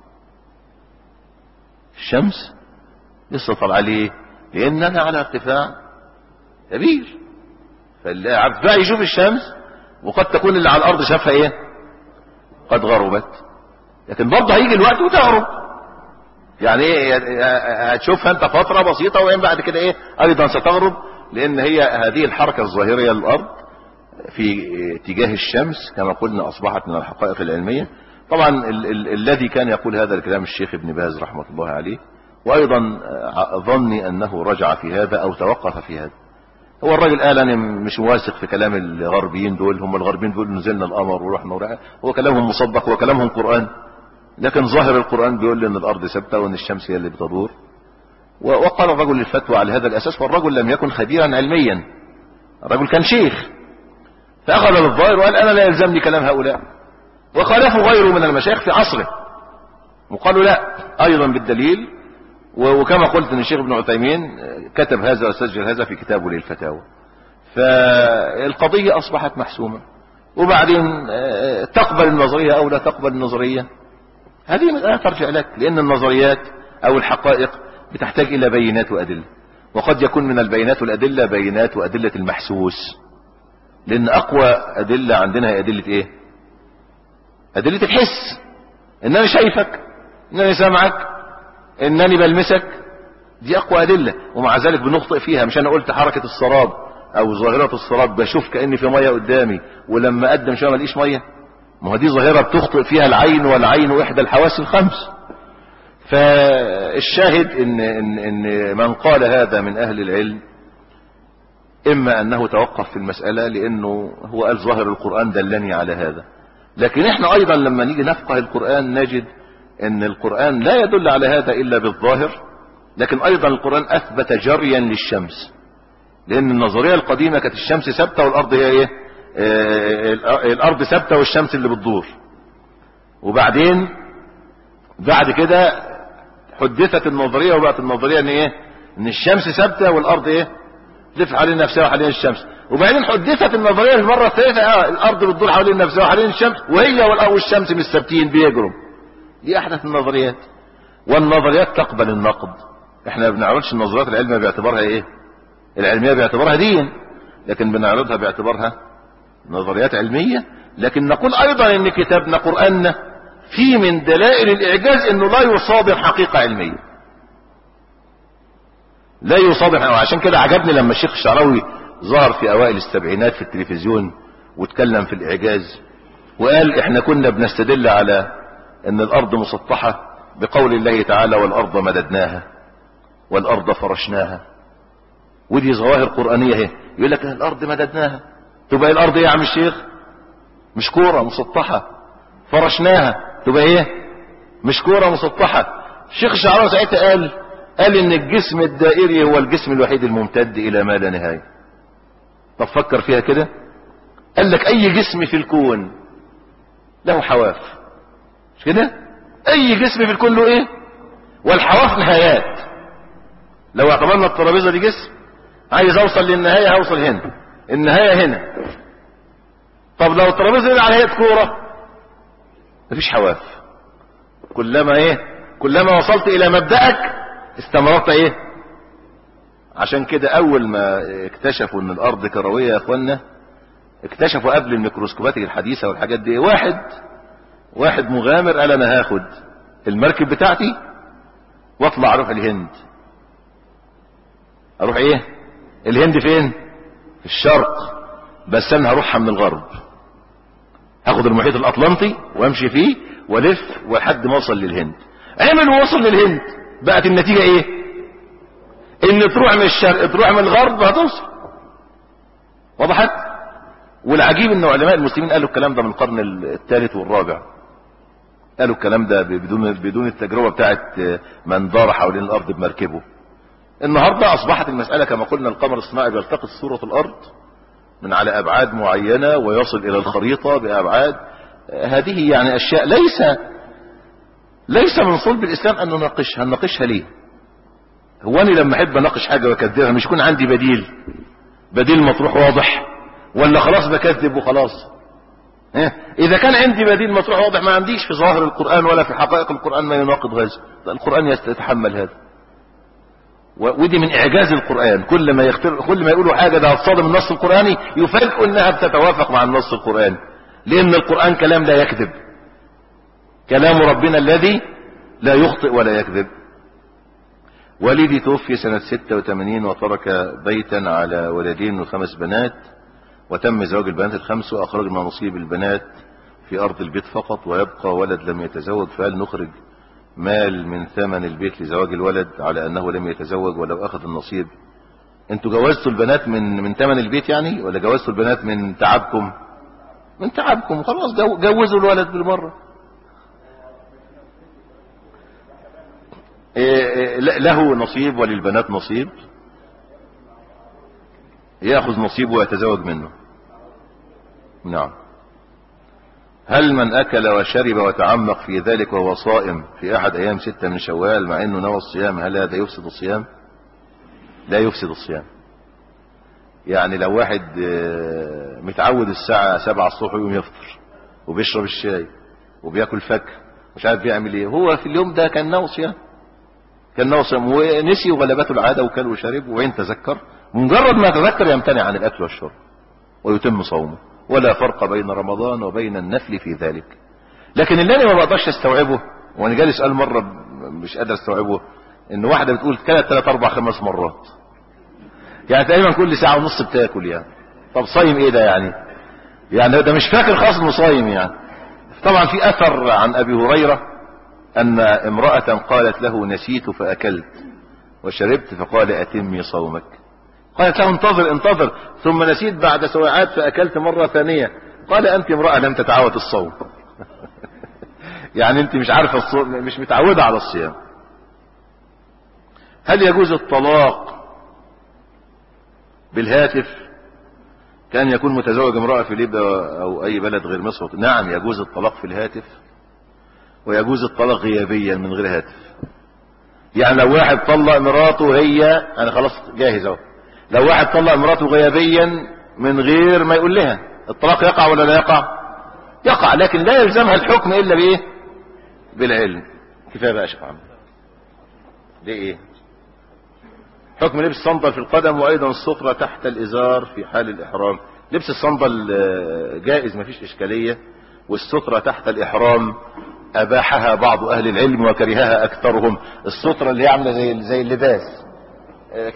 الشمس لسه طالعة ليه لأن أنا على ارتفاع كبير فاللي على ارتفاع يشوف الشمس وقد تكون اللي على الأرض شافها إيه قد غربت لكن برضه هيجي الوقت وتغرب يعني ايه هتشوفها انت فترة بسيطة وبعدين بعد كده ايه ايضا ستغرب لان هي هذه الحركة الظاهرية للارض في اتجاه الشمس كما قلنا اصبحت من الحقائق العلمية طبعا ال ال الذي كان يقول هذا الكلام الشيخ ابن باز رحمة الله عليه وايضا ظني انه رجع في هذا او توقف في هذا هو الراجل قال انا مش واثق في كلام الغربيين دول هم الغربيين دول نزلنا القمر ورحنا ورحنا هو كلامهم مصدق وكلامهم قرآن لكن ظاهر القرآن بيقول لي ان الارض ثابته وان الشمس هي اللي بتدور وقال الرجل الفتوى على هذا الاساس والرجل لم يكن خبيرا علميا الرجل كان شيخ فاخذ بالظاهر وقال انا لا يلزمني كلام هؤلاء وخالفوا غيره من المشايخ في عصره وقالوا لا ايضا بالدليل وكما قلت ان الشيخ ابن عثيمين كتب هذا وسجل هذا في كتابه للفتاوى فالقضية اصبحت محسومة وبعدين تقبل النظرية او لا تقبل النظرية هذه لا ترجع لك لان النظريات او الحقائق بتحتاج الى بينات وادلة وقد يكون من البينات والادلة بينات وادلة المحسوس لان اقوى ادلة عندنا هي ادلة ايه ادلة الحس انني شايفك انني سامعك انني بلمسك دي اقوى ادلة ومع ذلك بنخطئ فيها مش انا قلت حركة السراب او ظاهرة السراب بشوف كأني في مية قدامي ولما اقدم شوية ماليش مية ما هو دي ظاهرة بتخطئ فيها العين والعين احدى الحواس الخمس فالشاهد ان, إن, إن من قال هذا من اهل العلم اما انه توقف في المسألة لانه هو قال ظاهر القرآن دلني على هذا لكن احنا ايضا لما نيجي نفقه القرآن نجد ان القرآن لا يدل على هذا الا بالظاهر لكن ايضا القرآن اثبت جريا للشمس لان النظرية القديمة كانت الشمس ثابتة والارض هي ايه آه الارض ثابتة والشمس اللي بتدور وبعدين بعد كده حدثت النظرية وبقت النظرية ان ايه ان الشمس ثابتة والارض ايه تلف حوالين نفسها وحوالين الشمس وبعدين حدثت النظرية المرة الثالثة آه الارض بتدور حوالين نفسها وحوالين الشمس وهي والشمس مش ثابتين بيجروا دي احدث النظريات والنظريات تقبل النقد احنا ما بنعرضش النظريات العلمية باعتبارها ايه العلمية باعتبارها دين لكن بنعرضها باعتبارها نظريات علمية لكن نقول ايضا ان كتابنا قرآننا فيه من دلائل الاعجاز انه لا يصادر حقيقة علمية لا يصادر وعشان كده عجبني لما الشيخ الشعراوي ظهر في اوائل السبعينات في التلفزيون واتكلم في الاعجاز وقال احنا كنا بنستدل على ان الارض مسطحة بقول الله تعالى والارض مددناها والارض فرشناها ودي ظواهر قرآنية اهي يقول لك الارض مددناها تبقى الارض ايه يا عم الشيخ مش كورة مسطحة فرشناها تبقى ايه مش كورة مسطحة الشيخ الشعراوي ساعتها قال قال ان الجسم الدائري هو الجسم الوحيد الممتد الى ما لا نهاية طب فكر فيها كده قال لك اي جسم في الكون له حواف مش كده اي جسم في الكون له ايه والحواف نهايات لو اعتبرنا الترابيزه دي جسم عايز اوصل للنهايه هوصل هنا النهايه هنا طب لو الترابيزه دي على هيئه كوره مفيش حواف كلما ايه كلما وصلت الى مبدأك استمرت ايه عشان كده اول ما اكتشفوا ان الارض كرويه يا اخوانا اكتشفوا قبل الميكروسكوبات الحديثه والحاجات دي واحد واحد مغامر قال انا هاخد المركب بتاعتي واطلع اروح الهند اروح ايه الهند فين في الشرق بس انا هروحها من الغرب هاخد المحيط الاطلنطي وامشي فيه والف لحد ما اوصل للهند عمل ووصل للهند بقت النتيجة ايه ان تروح من الشرق تروح من الغرب هتوصل وضحت والعجيب ان علماء المسلمين قالوا الكلام ده من القرن الثالث والرابع قالوا الكلام ده بدون بدون التجربة بتاعت من دار حوالين الارض بمركبه النهاردة اصبحت المسألة كما قلنا القمر الصناعي بيلتقط صورة الارض من على ابعاد معينة ويصل الى الخريطة بابعاد هذه يعني اشياء ليس ليس من صلب الاسلام ان نناقشها نناقشها ليه هو انا لما احب اناقش حاجة واكذبها مش يكون عندي بديل بديل مطروح واضح ولا خلاص بكذب وخلاص اه؟ اذا كان عندي بديل مطروح واضح ما عنديش في ظاهر القرآن ولا في حقائق القرآن ما يناقض هذا القرآن يتحمل هذا ودي من اعجاز القرآن كل ما يختار كل ما يقولوا حاجة ده هتصادم النص القرآني يفاجئوا انها بتتوافق مع النص القرآني لان القرآن كلام لا يكذب كلام ربنا الذي لا يخطئ ولا يكذب والدي توفي سنة 86 وترك بيتا على ولدين وخمس بنات وتم زواج البنات الخمس وأخرجنا نصيب البنات في أرض البيت فقط ويبقى ولد لم يتزوج فهل نخرج مال من ثمن البيت لزواج الولد على أنه لم يتزوج ولو أخذ النصيب انتوا جوزتوا البنات من من ثمن البيت يعني ولا جوزتوا البنات من تعبكم من تعبكم خلاص جو جوزوا الولد بالمرة إيه إيه له نصيب وللبنات نصيب ياخذ نصيبه ويتزوج منه نعم هل من اكل وشرب وتعمق في ذلك وهو صائم في احد ايام ستة من شوال مع انه نوى الصيام هل هذا يفسد الصيام لا يفسد الصيام يعني لو واحد متعود الساعة سبعة الصبح يقوم يفطر وبيشرب الشاي وبياكل فاكهه مش عارف بيعمل ايه هو في اليوم ده كان ناوي صيام كان ناوي صيام ونسي وغلبته العادة وكل وشرب وين تذكر مجرد ما تذكر يمتنع عن الاكل والشرب ويتم صومه ولا فرق بين رمضان وبين النفل في ذلك لكن اللي انا ما بقدرش استوعبه وانا جالي سؤال مرة مش قادر استوعبه ان واحدة بتقول كانت ثلاث اربع خمس مرات يعني تقريبا كل ساعة ونص بتاكل يعني طب صايم ايه ده يعني يعني ده مش فاكر خاص انه صايم يعني طبعا في اثر عن ابي هريرة ان امرأة قالت له نسيت فاكلت وشربت فقال اتمي صومك قالت له انتظر انتظر ثم نسيت بعد ساعات فاكلت مرة ثانية قال انت امرأة لم تتعود الصوم يعني انت مش عارفة الصوم مش متعودة على الصيام هل يجوز الطلاق بالهاتف كان يكون متزوج امرأة في ليبيا او اي بلد غير مصر نعم يجوز الطلاق في الهاتف ويجوز الطلاق غيابيا من غير هاتف يعني لو واحد طلق مراته هي انا خلاص جاهز اهو لو واحد طلق مراته غيابيا من غير ما يقول لها الطلاق يقع ولا لا يقع يقع لكن لا يلزمها الحكم الا بايه بالعلم كفايه بقى يا شيخ عمرو ليه ايه حكم لبس الصندل في القدم وايضا السترة تحت الازار في حال الاحرام لبس الصندل جائز مفيش اشكالية والسترة تحت الاحرام اباحها بعض اهل العلم وكرهها اكثرهم السترة اللي هي عاملة زي زي اللباس